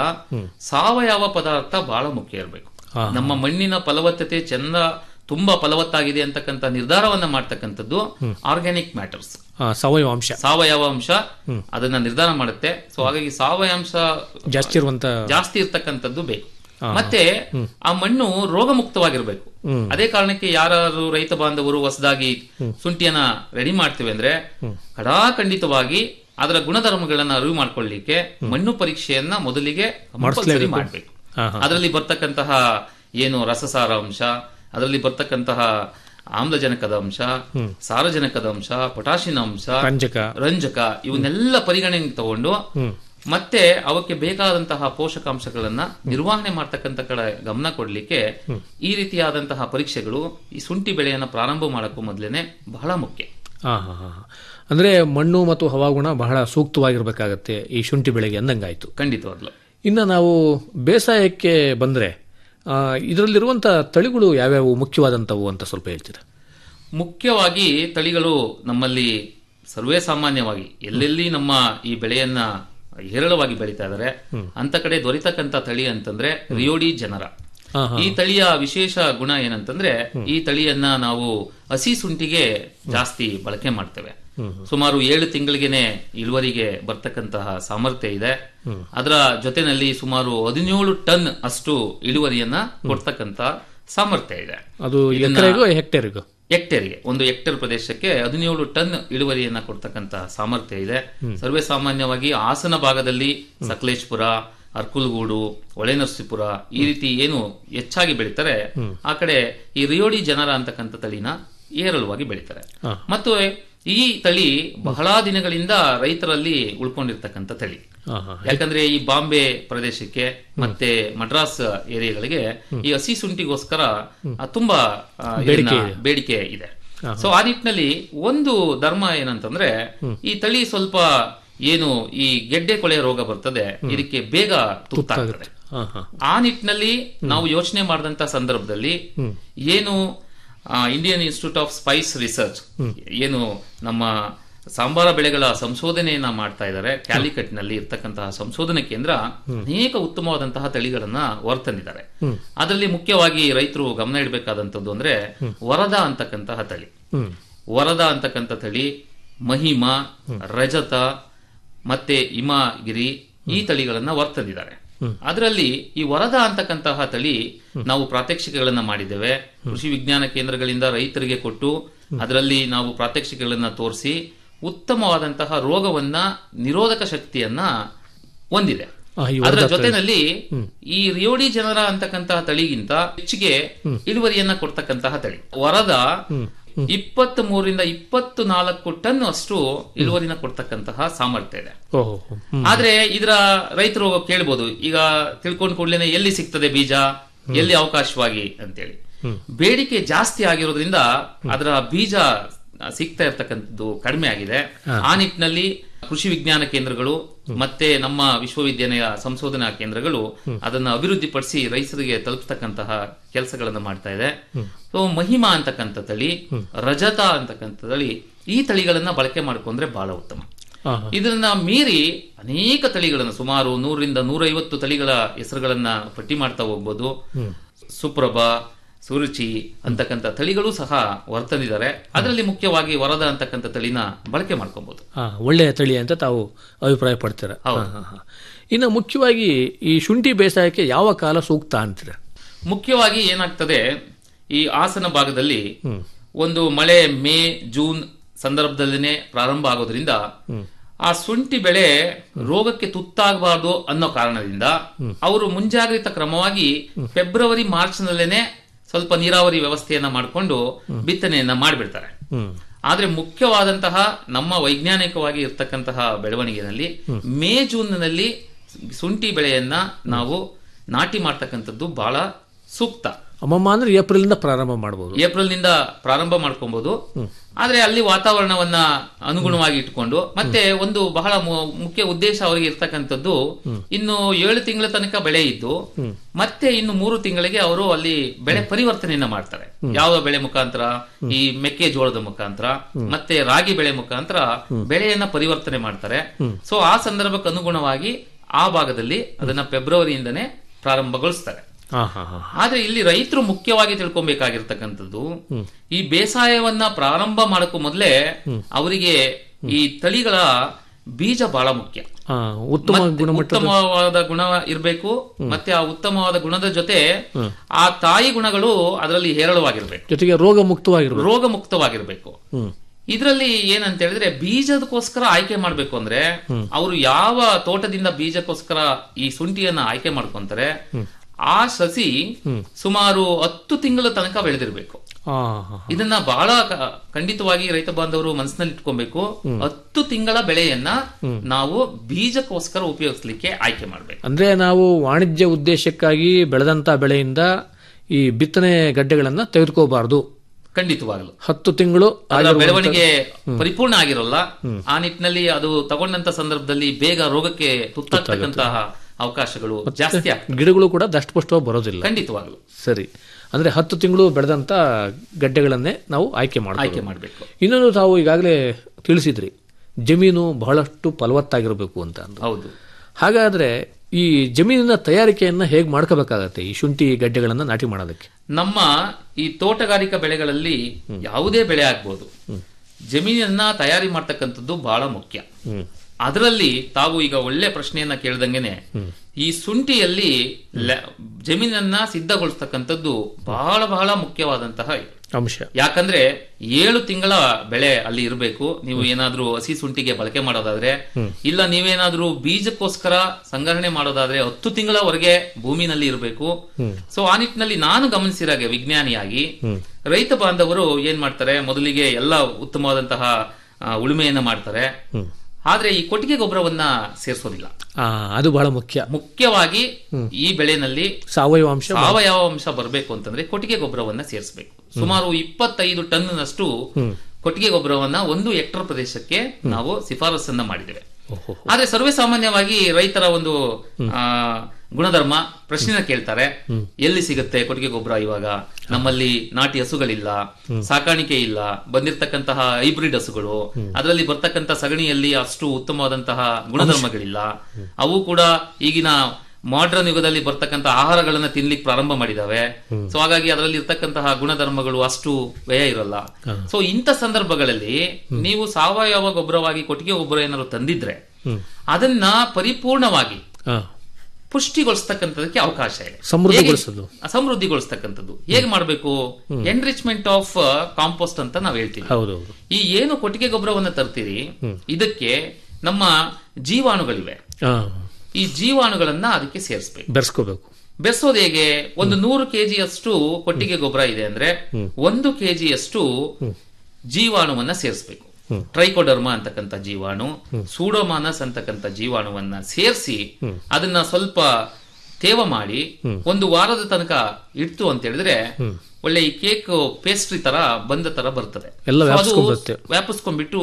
Speaker 13: ಸಾವಯವ ಪದಾರ್ಥ ಬಹಳ ಮುಖ್ಯ ಇರಬೇಕು
Speaker 3: ಹಾ.
Speaker 13: ನಮ್ಮ ಮಣ್ಣಿನ ಫಲವತ್ತತೆ ಚಂದ ತುಂಬಾ ಫಲವತ್ತಾಗಿದೆ ಅಂತಕ್ಕಂಥ ನಿರ್ಧಾರವನ್ನ ಮಾಡ್ತಕ್ಕಂಥದ್ದು ಆರ್ಗ್ಯಾನಿಕ್ ಮ್ಯಾಟರ್ಸ್
Speaker 3: ಆ, ಸಾವಯವ ಅಂಶ
Speaker 13: ಸಾವಯವ ಅಂಶ ಅದನ್ನ ನಿರ್ಧಾರ ಮಾಡುತ್ತೆ ಸೊ ಹಾಗಾಗಿ ಸಾವಯವ ಅಂಶ
Speaker 3: ಜಾಸ್ತಿ ಇರುವಂತ
Speaker 13: ಜಾಸ್ತಿ ಇರ್ತಕ್ಕಂಥದ್ದು ಬೇಕು
Speaker 3: ಹಾ.
Speaker 13: ಮತ್ತೆ ಆ ಮಣ್ಣು ರೋಗಮುಕ್ತವಾಗಿರ್ಬೇಕು
Speaker 3: ಹ್ಮ್.
Speaker 13: ಅದೇ ಕಾರಣಕ್ಕೆ ಯಾರು ರೈತ ಬಾಂಧವರು ಹೊಸದಾಗಿ ಶುಂಠಿಯನ್ನ ರೆಡಿ ಮಾಡ್ತೀವಿ ಅಂದ್ರೆ ಖಡಾಖಂಡಿತವಾಗಿ ಅದರ ಗುಣಧರ್ಮಗಳನ್ನ ಅರಿವು ಮಾಡ್ಕೊಳ್ಳಿಕ್ಕೆ ಮಣ್ಣು ಪರೀಕ್ಷೆಯನ್ನ ಮೊದಲಿಗೆ ಕಂಪಲ್ಸರಿ
Speaker 3: ಮಾಡಿಸ್ಲೇಬೇಕು.
Speaker 13: ಮಾಡಬೇಕು
Speaker 3: ಹಾ, ಹಾ.
Speaker 13: ಅದರಲ್ಲಿ ಬರ್ತಕ್ಕಂತಹ ಏನು ರಸಸಾರ ಅಂಶ ಅದರಲ್ಲಿ ಬರ್ತಕ್ಕಂತಹ ಆಮ್ಲಜನಕದ ಅಂಶ ಸಾರಜನಕದ ಅಂಶ ಪೊಟಾಷಿಯಂ ಅಂಶ
Speaker 3: ರಂಜಕ.
Speaker 13: ರಂಜಕ ಇವನ್ನೆಲ್ಲ ಪರಿಗಣನೆಗೆ ತಗೊಂಡು
Speaker 3: ಹ್ಮ್.
Speaker 13: ಮತ್ತೆ ಅವಕ್ಕೆ ಬೇಕಾದಂತಹ ಪೋಷಕಾಂಶಗಳನ್ನ ನಿರ್ವಹಣೆ ಮಾಡ್ತಕ್ಕಂಥ ಕಡೆ ಗಮನ ಕೊಡ್ಲಿಕ್ಕೆ ಈ ರೀತಿಯಾದಂತಹ ಪರೀಕ್ಷೆಗಳು ಈ ಶುಂಠಿ ಬೆಳೆಯನ್ನ ಪ್ರಾರಂಭ ಮಾಡಕ್ಕೂ ಮೊದಲೇನೆ ಬಹಳ ಮುಖ್ಯ
Speaker 3: ಹಾ ಹಾ ಹಾ ಅಂದ್ರೆ ಮಣ್ಣು ಮತ್ತು ಹವಾಗುಣ ಬಹಳ ಸೂಕ್ತವಾಗಿರ್ಬೇಕಾಗತ್ತೆ ಈ ಶುಂಠಿ ಬೆಳೆಗೆ ಅಂದಂಗಾಯ್ತು
Speaker 13: ಖಂಡಿತವಾಗ್ಲು
Speaker 3: ಇನ್ನು ನಾವು ಬೇಸಾಯಕ್ಕೆ ಬಂದ್ರೆ ಆ, ಇದರಲ್ಲಿರುವಂತ ತಳಿಗಳು ಯಾವ್ಯಾವು ಮುಖ್ಯವಾದಂತವು ಅಂತ ಸ್ವಲ್ಪ ಹೇಳ್ತೀರಾ
Speaker 13: ಮುಖ್ಯವಾಗಿ ತಳಿಗಳು ನಮ್ಮಲ್ಲಿ ಸರ್ವೇ ಸಾಮಾನ್ಯವಾಗಿ ಎಲ್ಲೆಲ್ಲಿ ನಮ್ಮ ಈ ಬೆಳೆಯನ್ನ ಹೇರಳವಾಗಿ ಬೆಳೀತಾ ಇದ್ದಾರೆ ಅಂತ ಕಡೆ ದೊರೆತಕ್ಕಂತ ತಳಿ ಅಂತಂದ್ರೆ ರಿಯೋಡಿ ಜನರ
Speaker 3: ಹಾ, ಹಾ.
Speaker 13: ಈ ತಳಿಯ ವಿಶೇಷ ಗುಣ ಏನಂತಂದ್ರೆ ಈ ತಳಿಯನ್ನ ನಾವು ಹಸಿ ಶುಂಠಿಗೆ ಜಾಸ್ತಿ ಬಳಕೆ ಮಾಡ್ತೇವೆ ಸುಮಾರು ಏಳು ತಿಂಗಳಿಗೆನೆ ಇಳುವರಿಗೆ ಬರ್ತಕ್ಕಂತಹ ಸಾಮರ್ಥ್ಯ ಇದೆ ಅದರ ಜೊತೆನಲ್ಲಿ ಸುಮಾರು ಹದಿನೇಳು ಟನ್ ಅಷ್ಟು ಇಳುವರಿಯನ್ನ ಕೊಡ್ತಕ್ಕಂತ ಸಾಮರ್ಥ್ಯ ಇದೆ
Speaker 3: ಅದು
Speaker 13: ಇದನ್ನ-
Speaker 3: ಎಕರೆಗೂ ಹೆಕ್ಟೇರಿಗೂ
Speaker 13: ಹೆಕ್ಟೇರ್ಗೆ ಒಂದು ಹೆಕ್ಟೇರ್ ಪ್ರದೇಶಕ್ಕೆ ಹದಿನೇಳು ಟನ್ ಇಳುವರಿಯನ್ನ ಕೊಡ್ತಕ್ಕಂತ ಸಾಮರ್ಥ್ಯ ಇದೆ ಸರ್ವೇ ಸಾಮಾನ್ಯವಾಗಿ ಹಾಸನ ಭಾಗದಲ್ಲಿ ಸಕಲೇಶ್ಪುರ ಅರ್ಕುಲ್ಗೂಡು ಹೊಳೆನರಸೀಪುರ ಈ ರೀತಿ ಏನು ಹೆಚ್ಚಾಗಿ ಬೆಳೀತಾರೆ ಆ ಕಡೆ ಈ ರಿಯೋಡಿ ಜನರ ಅಂತಕ್ಕಂಥ ತಳಿನ ಏರಳವಾಗಿ ಬೆಳೀತಾರೆ
Speaker 3: ಹಾ.
Speaker 13: ಮತ್ತು ಈ ತಳಿ ಬಹಳ ದಿನಗಳಿಂದ ರೈತರಲ್ಲಿ ಉಳ್ಕೊಂಡಿರ್ತಕ್ಕಂಥ ತಳಿ
Speaker 3: ಹಾ, ಹಾ.
Speaker 13: ಯಾಕಂದ್ರೆ ಈ ಬಾಂಬೆ ಪ್ರದೇಶಕ್ಕೆ ಮತ್ತೆ ಮಡ್ರಾಸ್ ಏರಿಯಾಗಳಿಗೆ ಈ ಹಸಿ ಶುಂಠಿಗೋಸ್ಕರ ಆ, ತುಂಬಾ ಆ, ಇದನ್ನ
Speaker 3: ಬೇಡಿಕೆ ಇದೆ.
Speaker 13: ಬೇಡಿಕೆ ಇದೆ
Speaker 3: ಹಾ,
Speaker 13: ಸೊ ಆ ನಿಟ್ಟಿನಲ್ಲಿ ಒಂದು ಧರ್ಮ ಏನಂತಂದ್ರೆ ಈ ತಳಿ ಸ್ವಲ್ಪ ಏನು ಈ ಗೆಡ್ಡೆ ಕೊಳೆ ರೋಗ ಬರ್ತದೆ ಇದಕ್ಕೆ ಬೇಗ ತುತ್ತಾಗ್ತದೆ
Speaker 3: ಹಾ ಹಾ
Speaker 13: ಆ ನಿಟ್ಟಿನಲ್ಲಿ ನಾವು ಯೋಚನೆ ಮಾಡಿದಂತ ಸಂದರ್ಭದಲ್ಲಿ ಏನು Indian Institute of Spice Research ಏನು ನಮ್ಮ ಸಾಂಬಾರ ಬೆಳೆಗಳ ಸಂಶೋಧನೆಯನ್ನ ಮಾಡ್ತಾ ಇದ್ದಾರೆ ಕ್ಯಾಲಿಕಟ್ ನಲ್ಲಿ ಇರ್ತಕ್ಕಂತಹ ಸಂಶೋಧನಾ ಕೇಂದ್ರ ಅನೇಕ ಉತ್ತಮವಾದಂತಹ ತಳಿಗಳನ್ನ ಹೊರತಂದಿದ್ದಾರೆ ಅದರಲ್ಲಿ ಮುಖ್ಯವಾಗಿ ರೈತರು ಗಮನ ಇಡಬೇಕಾದಂತದ್ದು ಅಂದ್ರೆ ವರದ ಅಂತಕ್ಕಂತಹ ತಳಿ
Speaker 3: ಹ್ಮ್
Speaker 13: ವರದ ಅಂತಕ್ಕಂಥ ತಳಿ ಮಹಿಮ ರಜತ ಮತ್ತೆ ಹಿಮಗಿರಿ ಈ ತಳಿಗಳನ್ನ ವರ್ತಂದಿದ್ದಾರೆ ಅದರಲ್ಲಿ ಈ ವರದ ಅಂತಕ್ಕಂತಹ ತಳಿ ನಾವು ಪ್ರಾತ್ಯಕ್ಷಿಕೆಗಳನ್ನ ಮಾಡಿದ್ದೇವೆ ಕೃಷಿ ವಿಜ್ಞಾನ ಕೇಂದ್ರಗಳಿಂದ ರೈತರಿಗೆ ಕೊಟ್ಟು ಅದರಲ್ಲಿ ನಾವು ಪ್ರಾತ್ಯಕ್ಷಿಕೆಗಳನ್ನ ತೋರಿಸಿ ಉತ್ತಮವಾದಂತಹ ರೋಗವನ್ನ ನಿರೋಧಕ ಶಕ್ತಿಯನ್ನ ಹೊಂದಿದೆ
Speaker 3: ಆ, ಈ
Speaker 13: ಅದರ
Speaker 3: ವರದ ತಳಿ.
Speaker 13: ಜೊತೆನಲ್ಲಿ ಈ ರಿಯೋಡಿ ಜನರ ಅಂತಕ್ಕಂತಹ ತಳಿಗಿಂತ ಹೆಚ್ಚಿಗೆ ಇಳುವರಿಯನ್ನ ಕೊಡ್ತಕ್ಕಂತಹ ತಳಿ ವರದ ಇಪ್ಪತ್ತ್ ಮೂರರಿಂದ ಇಪ್ಪತ್ತು ನಾಲ್ಕು ಟನ್ ಅಷ್ಟು ಇಳುವರಿನ ಕೊಡ್ತಕ್ಕಂತಹ ಸಾಮರ್ಥ್ಯ ಇದೆ
Speaker 3: ಓಹೋ ಹ್ಮ್.
Speaker 13: ಆದ್ರೆ ಇದರ ರೈತರು ಕೇಳ್ಬೋದು ಈಗ ತಿಳ್ಕೊಂಡ್ ಕೂಡಲೇ ಎಲ್ಲಿ ಸಿಗ್ತದೆ ಬೀಜ ಎಲ್ಲಿ ಅವಕಾಶವಾಗಿ ಅಂತೇಳಿ ಬೇಡಿಕೆ ಜಾಸ್ತಿ ಆಗಿರೋದ್ರಿಂದ ಅದರ ಬೀಜ ಸಿಗ್ತಾ ಇರ್ತಕ್ಕಂಥದ್ದು ಕಡಿಮೆ ಆಗಿದೆ ಆ ನಿಟ್ಟಿನಲ್ಲಿ ಕೃಷಿ ವಿಜ್ಞಾನ ಕೇಂದ್ರಗಳು ಮತ್ತೆ ನಮ್ಮ ವಿಶ್ವವಿದ್ಯಾಲಯ ಸಂಶೋಧನಾ ಕೇಂದ್ರಗಳು ಅದನ್ನ ಅಭಿವೃದ್ಧಿಪಡಿಸಿ ರೈತರಿಗೆ ತಲುಪತಕ್ಕಂತಹ ಕೆಲಸಗಳನ್ನು ಮಾಡ್ತಾ ಇದೆ ಸೊ ಮಹಿಮಾ ಅಂತಕ್ಕಂಥ ತಳಿ ರಜತ ಅಂತಕ್ಕಂಥ ತಳಿ ಈ ತಳಿಗಳನ್ನ ಬಳಕೆ ಮಾಡ್ಕೊಂಡ್ರೆ ಬಹಳ ಉತ್ತಮ
Speaker 3: ಹಾ,
Speaker 13: ಇದನ್ನ ಮೀರಿ ಅನೇಕ ತಳಿಗಳನ್ನು ಸುಮಾರು ನೂರರಿಂದ ನೂರೈವತ್ತು ತಳಿಗಳ ಹೆಸರುಗಳನ್ನ ಪಟ್ಟಿ ಮಾಡ್ತಾ ಹೋಗ್ಬೋದು ಸುಪ್ರಭ ಸುರುಚಿ ಅಂತಕ್ಕಂಥ ತಳಿಗಳು ಸಹ ಹೊರತಂದಿದ್ದಾರೆ ಅದರಲ್ಲಿ ಮುಖ್ಯವಾಗಿ ವರದ ಅಂತಕ್ಕಂಥ ತಳಿನ ಬಳಕೆ ಮಾಡ್ಕೊಬಹುದು
Speaker 3: ಹಾ, ಒಳ್ಳೆಯ ತಳಿ ಅಂತ ತಾವು ಅಭಿಪ್ರಾಯ ಪಡ್ತೀರ ಹಾ, ಹಾ, ಹಾ. ಇನ್ನು ಮುಖ್ಯವಾಗಿ ಈ ಶುಂಠಿ ಬೇಸಾಯಕ್ಕೆ ಯಾವ ಕಾಲ ಸೂಕ್ತ ಅಂತೀರ
Speaker 13: ಮುಖ್ಯವಾಗಿ ಏನಾಗ್ತದೆ ಈ ಹಾಸನ ಭಾಗದಲ್ಲಿ ಒಂದು ಮಳೆ ಮೇ ಜೂನ್ ಸಂದರ್ಭದಲ್ಲಿನೇ ಪ್ರಾರಂಭ ಆಗೋದ್ರಿಂದ ಆ ಶುಂಠಿ ಬೆಳೆ ರೋಗಕ್ಕೆ ತುತ್ತಾಗಬಾರ್ದು ಅನ್ನೋ ಕಾರಣದಿಂದ ಅವರು ಮುಂಜಾಗ್ರತಾ ಕ್ರಮವಾಗಿ ಫೆಬ್ರವರಿ ಮಾರ್ಚ್ ನಲ್ಲೇನೆ ಸ್ವಲ್ಪ ನೀರಾವರಿ ವ್ಯವಸ್ಥೆಯನ್ನ ಮಾಡಿಕೊಂಡು ಬಿತ್ತನೆಯನ್ನ ಮಾಡಿಬಿಡ್ತಾರೆ ಆದ್ರೆ ಮುಖ್ಯವಾದಂತಹ ನಮ್ಮ ವೈಜ್ಞಾನಿಕವಾಗಿ ಇರ್ತಕ್ಕಂತಹ ಬೆಳವಣಿಗೆನಲ್ಲಿ ಮೇ ಜೂನ್ ನಲ್ಲಿ ಶುಂಠಿ ಬೆಳೆಯನ್ನ ನಾವು ನಾಟಿ ಮಾಡ್ತಕ್ಕಂಥದ್ದು ಬಹಳ ಸೂಕ್ತ
Speaker 3: ಅಮ್ಮಮ್ಮ ಅಂದ್ರೆ ಏಪ್ರಿಲ್ ಪ್ರಾರಂಭ ಮಾಡಬಹುದು
Speaker 13: ಏಪ್ರಿಲ್ ನಿಂದ ಪ್ರಾರಂಭ ಮಾಡ್ಕೊಬಹುದು ಆದ್ರೆ ಅಲ್ಲಿ ವಾತಾವರಣವನ್ನ ಅನುಗುಣವಾಗಿ ಇಟ್ಕೊಂಡು ಮತ್ತೆ ಒಂದು ಬಹಳ ಮು- ಮುಖ್ಯ ಉದ್ದೇಶ ಅವರಿಗೆ ಇರ್ತಕ್ಕಂಥದ್ದು ಇನ್ನು ಏಳು ತಿಂಗಳ ತನಕ ಬೆಳೆ ಇದ್ದು ಮತ್ತೆ ಇನ್ನು ಮೂರು ತಿಂಗಳಿಗೆ ಅವರು ಅಲ್ಲಿ ಬೆಳೆ ಪರಿವರ್ತನೆಯನ್ನ ಮಾಡ್ತಾರೆ ಯಾವ ಬೆಳೆ ಮುಖಾಂತರ ಈ ಮೆಕ್ಕೆಜೋಳದ ಮುಖಾಂತರ ಮತ್ತೆ ರಾಗಿ ಬೆಳೆ ಮುಖಾಂತರ ಬೆಳೆಯನ್ನ ಪರಿವರ್ತನೆ ಮಾಡ್ತಾರೆ ಸೊ ಆ ಸಂದರ್ಭಕ್ಕೆ ಅನುಗುಣವಾಗಿ ಆ ಭಾಗದಲ್ಲಿ ಅದನ್ನ ಫೆಬ್ರವರಿಯಿಂದನೇ ಪ್ರಾರಂಭಗೊಳಿಸ್ತಾರೆ
Speaker 3: ಹಾ ಹಾ ಹಾ
Speaker 13: ಆದ್ರೆ ಇಲ್ಲಿ ರೈತರು ಮುಖ್ಯವಾಗಿ ತಿಳ್ಕೊಬೇಕಾಗಿರ್ತಕ್ಕಂಥದ್ದು ಈ ಬೇಸಾಯವನ್ನ ಪ್ರಾರಂಭ ಮಾಡಕ್ಕೂ ಮೊದಲೇ ಅವರಿಗೆ ಈ ತಳಿಗಳ ಬೀಜ ಬಹಳ ಮುಖ್ಯ
Speaker 3: ಹಾ, ಉತ್ತಮ
Speaker 13: ಮತ್ತೆ
Speaker 3: ಗುಣಮಟ್ಟದ
Speaker 13: ಉತ್ತಮವಾದ ಗುಣ ಇರಬೇಕು ಮತ್ತೆ ಆ ಉತ್ತಮವಾದ ಗುಣದ ಜೊತೆ ಆ ತಾಯಿ ಗುಣಗಳು ಅದರಲ್ಲಿ ಹೇರಳವಾಗಿರ್ಬೇಕು
Speaker 3: ಜೊತೆಗೆ ರೋಗ ಮುಕ್ತವಾಗಿರ್ಬೇಕು
Speaker 13: ರೋಗ ಮುಕ್ತವಾಗಿರ್ಬೇಕು
Speaker 3: ಹ್ಮ್
Speaker 13: ಇದರಲ್ಲಿ ಏನಂತ ಹೇಳಿದ್ರೆ ಬೀಜದಕ್ಕೋಸ್ಕರ ಆಯ್ಕೆ ಮಾಡ್ಬೇಕು ಅಂದ್ರೆ ಅವರು ಯಾವ ತೋಟದಿಂದ ಬೀಜಕ್ಕೋಸ್ಕರ ಈ ಶುಂಠಿಯನ್ನ ಆಯ್ಕೆ ಮಾಡ್ಕೊಂತಾರೆ ಆ ಸಸಿ ಸುಮಾರು ಹತ್ತು ತಿಂಗಳ ತನಕ ಬೆಳೆದಿರ್ಬೇಕು
Speaker 3: ಹಾ ಹಾ
Speaker 13: ಇದನ್ನ ಬಹಳ ಕ- ಖಂಡಿತವಾಗಿ ರೈತ ಬಾಂಧವರು ಮನಸ್ಸಿನಲ್ಲಿ ಇಟ್ಕೊಬೇಕು ಹತ್ತು ತಿಂಗಳ ಬೆಳೆಯನ್ನ ನಾವು ಬೀಜಕ್ಕೋಸ್ಕರ ಉಪಯೋಗಿಸ್ಲಿಕ್ಕೆ ಆಯ್ಕೆ ಮಾಡ್ಬೇಕು
Speaker 3: ಅಂದ್ರೆ ನಾವು ವಾಣಿಜ್ಯ ಉದ್ದೇಶಕ್ಕಾಗಿ ಬೆಳೆದಂತ ಬೆಳೆಯಿಂದ ಈ ಬಿತ್ತನೆ ಗಡ್ಡೆಗಳನ್ನ ತೆಗೆದುಕೋಬಾರದು
Speaker 13: ಖಂಡಿತವಾಗಲು
Speaker 3: ಹತ್ತು ತಿಂಗಳು
Speaker 13: ಅದರ
Speaker 3: ಆಗಿರುವಂತ-
Speaker 13: ಬೆಳವಣಿಗೆ ಪರಿಪೂರ್ಣ ಆಗಿರೋಲ್ಲ ಆ ನಿಟ್ಟಿನಲ್ಲಿ ಅದು ತಗೊಂಡಂತ ಸಂದರ್ಭದಲ್ಲಿ ಬೇಗ ರೋಗಕ್ಕೆ ತುತ್ತಾಗ್ತಕ್ಕಂತಹ ಅವಕಾಶಗಳು ಜಾಸ್ತಿ ಆಗ್ತವೆ
Speaker 3: ಗಿಡಗಳು ಕೂಡ ದಷ್ಟಪುಷ್ಟವಾಗಿ ಬರೋದಿಲ್ಲ
Speaker 13: ಖಂಡಿತವಾಗಲು
Speaker 3: ಸರಿ ಅಂದ್ರೆ ಹತ್ತು ತಿಂಗಳು ಬೆಳೆದಂತ ಗಡ್ಡೆಗಳನ್ನೇ ನಾವು ಆಯ್ಕೆ
Speaker 13: ಆಯ್ಕೆ
Speaker 3: ಮಾಡಬೇಕು
Speaker 13: ಮಾಡಬೇಕು
Speaker 3: ಇನ್ನೊಂದು ತಾವು ಈಗಾಗಲೇ ತಿಳಿಸಿದ್ರಿ ಜಮೀನು ಬಹಳಷ್ಟು ಫಲವತ್ತಾಗಿರಬೇಕು ಅಂತ ಅಂದು
Speaker 13: ಹೌದು
Speaker 3: ಹಾಗಾದ್ರೆ ಈ ಜಮೀನಿನ ತಯಾರಿಕೆಯನ್ನ ಹೇಗೆ ಮಾಡ್ಕೋಬೇಕಾಗತ್ತೆ ಈ ಶುಂಠಿ ಗಡ್ಡೆಗಳನ್ನ ನಾಟಿ ಮಾಡೋದಕ್ಕೆ
Speaker 13: ನಮ್ಮ ಈ ತೋಟಗಾರಿಕಾ ಬೆಳೆಗಳಲ್ಲಿ ಯಾವುದೇ ಬೆಳೆ ಆಗ್ಬೋದು ಜಮೀನನ್ನ ತಯಾರಿ ಮಾಡ್ತಕ್ಕಂಥದ್ದು ಬಹಳ ಮುಖ್ಯ ಅದರಲ್ಲಿ ತಾವು ಈಗ ಒಳ್ಳೆ ಪ್ರಶ್ನೆಯನ್ನ ಕೇಳ್ದಂಗೆನೆ ಈ ಶುಂಠಿಯಲ್ಲಿ ಲ- ಜಮೀನನ್ನ ಸಿದ್ಧಗೊಳಿಸ್ತಕ್ಕಂಥದ್ದು ಬಹಳ ಬಹಳ ಮುಖ್ಯವಾದಂತಹ
Speaker 3: ಅಂಶ
Speaker 13: ಯಾಕಂದ್ರೆ ಏಳು ತಿಂಗಳ ಬೆಳೆ ಅಲ್ಲಿ ಇರಬೇಕು ನೀವು ಏನಾದ್ರೂ ಹಸಿ ಶುಂಠಿಗೆ ಬಳಕೆ ಮಾಡೋದಾದ್ರೆ ಇಲ್ಲ ನೀವೇನಾದ್ರೂ ಬೀಜಕ್ಕೋಸ್ಕರ ಸಂಗ್ರಹಣೆ ಮಾಡೋದಾದ್ರೆ ಹತ್ತು ತಿಂಗಳವರೆಗೆ ಭೂಮಿನಲ್ಲಿ ಇರಬೇಕು ಸೊ ಆ ನಿಟ್ಟಿನಲ್ಲಿ ನಾನು ಗಮನಿಸಿರಾಗೆ ವಿಜ್ಞಾನಿಯಾಗಿ ರೈತ ಬಾಂಧವರು ಏನ್ ಮಾಡ್ತಾರೆ ಮೊದಲಿಗೆ ಎಲ್ಲ ಉತ್ತಮವಾದಂತಹ ಆ, ಉಳುಮೆಯನ್ನ ಮಾಡ್ತಾರೆ ಆದ್ರೆ ಈ ಕೊಟ್ಟಿಗೆ ಗೊಬ್ಬರವನ್ನ ಸೇರಿಸೋದಿಲ್ಲ
Speaker 3: ಆ, ಅದು ಬಹಳ ಮುಖ್ಯ
Speaker 13: ಮುಖ್ಯವಾಗಿ ಈ ಬೆಳೆನಲ್ಲಿ
Speaker 3: ಸಾವಯವ ಅಂಶ
Speaker 13: ಸಾವಯವ ಅಂಶ ಬರಬೇಕು ಅಂತಂದ್ರೆ ಕೊಟ್ಟಿಗೆ ಗೊಬ್ಬರವನ್ನ ಸೇರಿಸಬೇಕು ಸುಮಾರು ಇಪ್ಪತ್ತೈದು ಟನ್ನಷ್ಟು ಕೊಟ್ಟಿಗೆ ಗೊಬ್ಬರವನ್ನ ಒಂದು ಹೆಕ್ಟರ್ ಪ್ರದೇಶಕ್ಕೆ ನಾವು ಶಿಫಾರಸನ್ನ ಮಾಡಿದ್ದೇವೆ ಆದ್ರೆ ಸರ್ವೇ ಸಾಮಾನ್ಯವಾಗಿ ರೈತರ ಒಂದು ಆ, ಗುಣಧರ್ಮ ಪ್ರಶ್ನೆ ಕೇಳ್ತಾರೆ ಎಲ್ಲಿ ಸಿಗುತ್ತೆ ಕೊಟ್ಟಿಗೆ ಗೊಬ್ಬರ ಇವಾಗ ನಮ್ಮಲ್ಲಿ ನಾಟಿ ಹಸುಗಳಿಲ್ಲ ಸಾಕಾಣಿಕೆ ಇಲ್ಲ ಬಂದಿರತಕ್ಕಂತಹ ಹೈಬ್ರಿಡ್ ಹಸುಗಳು ಅದರಲ್ಲಿ ಬರ್ತಕ್ಕಂಥ ಸಗಣಿಯಲ್ಲಿ ಅಷ್ಟು ಉತ್ತಮವಾದಂತಹ ಗುಣಧರ್ಮಗಳಿಲ್ಲ ಅವು ಕೂಡ ಈಗಿನ ಮಾಡರ್ನ್ ಯುಗದಲ್ಲಿ ಬರ್ತಕ್ಕಂಥ ಆಹಾರಗಳನ್ನ ತಿನ್ಲಿಕ್ಕೆ ಪ್ರಾರಂಭ ಮಾಡಿದಾವೆ ಸೊ ಹಾಗಾಗಿ ಅದರಲ್ಲಿ ಇರ್ತಕ್ಕಂತಹ ಗುಣಧರ್ಮಗಳು ಅಷ್ಟು ವ್ಯಯ ಇರಲ್ಲ ಸೊ ಇಂಥ ಸಂದರ್ಭಗಳಲ್ಲಿ ನೀವು ಸಾವಯವ ಗೊಬ್ಬರವಾಗಿ ಕೊಟ್ಟಿಗೆ ಗೊಬ್ಬರ ಏನಾದ್ರು ತಂದಿದ್ರೆ ಅದನ್ನ ಪರಿಪೂರ್ಣವಾಗಿ
Speaker 3: ಆ,
Speaker 13: ಪುಷ್ಟಿಗೊಳಿಸ್ತಕ್ಕಂಥದಕ್ಕೆ ಅವಕಾಶ ಇದೆ
Speaker 3: ಸಮೃದ್ಧಿಗೊಳಿಸೋದು.
Speaker 13: ಹೇಗೆ- ಸಮೃದ್ಧಿಗೊಳಿಸ್ತಕ್ಕಂಥದ್ದು ಹೇಗೆ ಮಾಡಬೇಕು ಎನ್ರಿಚ್ಮೆಂಟ್ ಆಫ್ ಕಾಂಪೋಸ್ಟ್ ಅಂತ ನಾವು ಹೇಳ್ತೀವಿ
Speaker 3: ಹೌದೌದು
Speaker 13: ಈ ಏನು ಕೊಟ್ಟಿಗೆ ಗೊಬ್ಬರವನ್ನ ತರ್ತೀರಿ ಇದಕ್ಕೆ ನಮ್ಮ ಜೀವಾಣುಗಳಿವೆ
Speaker 3: ಆ,
Speaker 13: ಈ ಜೀವಾಣುಗಳನ್ನ ಅದಕ್ಕೆ ಸೇರಿಸಬೇಕು
Speaker 3: ಬೆರೆಸ್ಕೋಬೇಕು
Speaker 13: ಬೆರೆಸೋದು ಹೇಗೆ ಒಂದು ನೂರು ಕೆಜಿಯಷ್ಟು ಕೊಟ್ಟಿಗೆ ಗೊಬ್ಬರ ಇದೆ ಅಂದ್ರೆ ಒಂದು ಕೆಜಿಯಷ್ಟು ಜೀವಾಣುವನ್ನ ಸೇರಿಸಬೇಕು ಟ್ರೈಕೋಡರ್ಮಾ ಅಂತಕ್ಕಂಥ ಜೀವಾಣು ಸೂಡೋಮಾನಸ್ ಅಂತಕ್ಕಂಥ ಜೀವಾಣುವನ್ನ ಸೇರಿಸಿ ಅದನ್ನ ಸ್ವಲ್ಪ ತೇವ ಮಾಡಿ ಒಂದು ವಾರದ ತನಕ ಇಡ್ತು ಅಂತ ಹೇಳಿದ್ರೆ ಒಳ್ಳೆ ಈ ಕೇಕ್ ಪೇಸ್ಟ್ರಿ ತರ ಬಂದ ತರ ಬರ್ತದೆ
Speaker 3: ಎಲ್ಲ
Speaker 13: So ಅದು
Speaker 3: ವ್ಯಾಪಿಸ್ಕೊಂಡ್ಬರುತ್ತೆ.
Speaker 13: ವ್ಯಾಪಿಸ್ಕೊಂಡ್ಬಿಟ್ಟು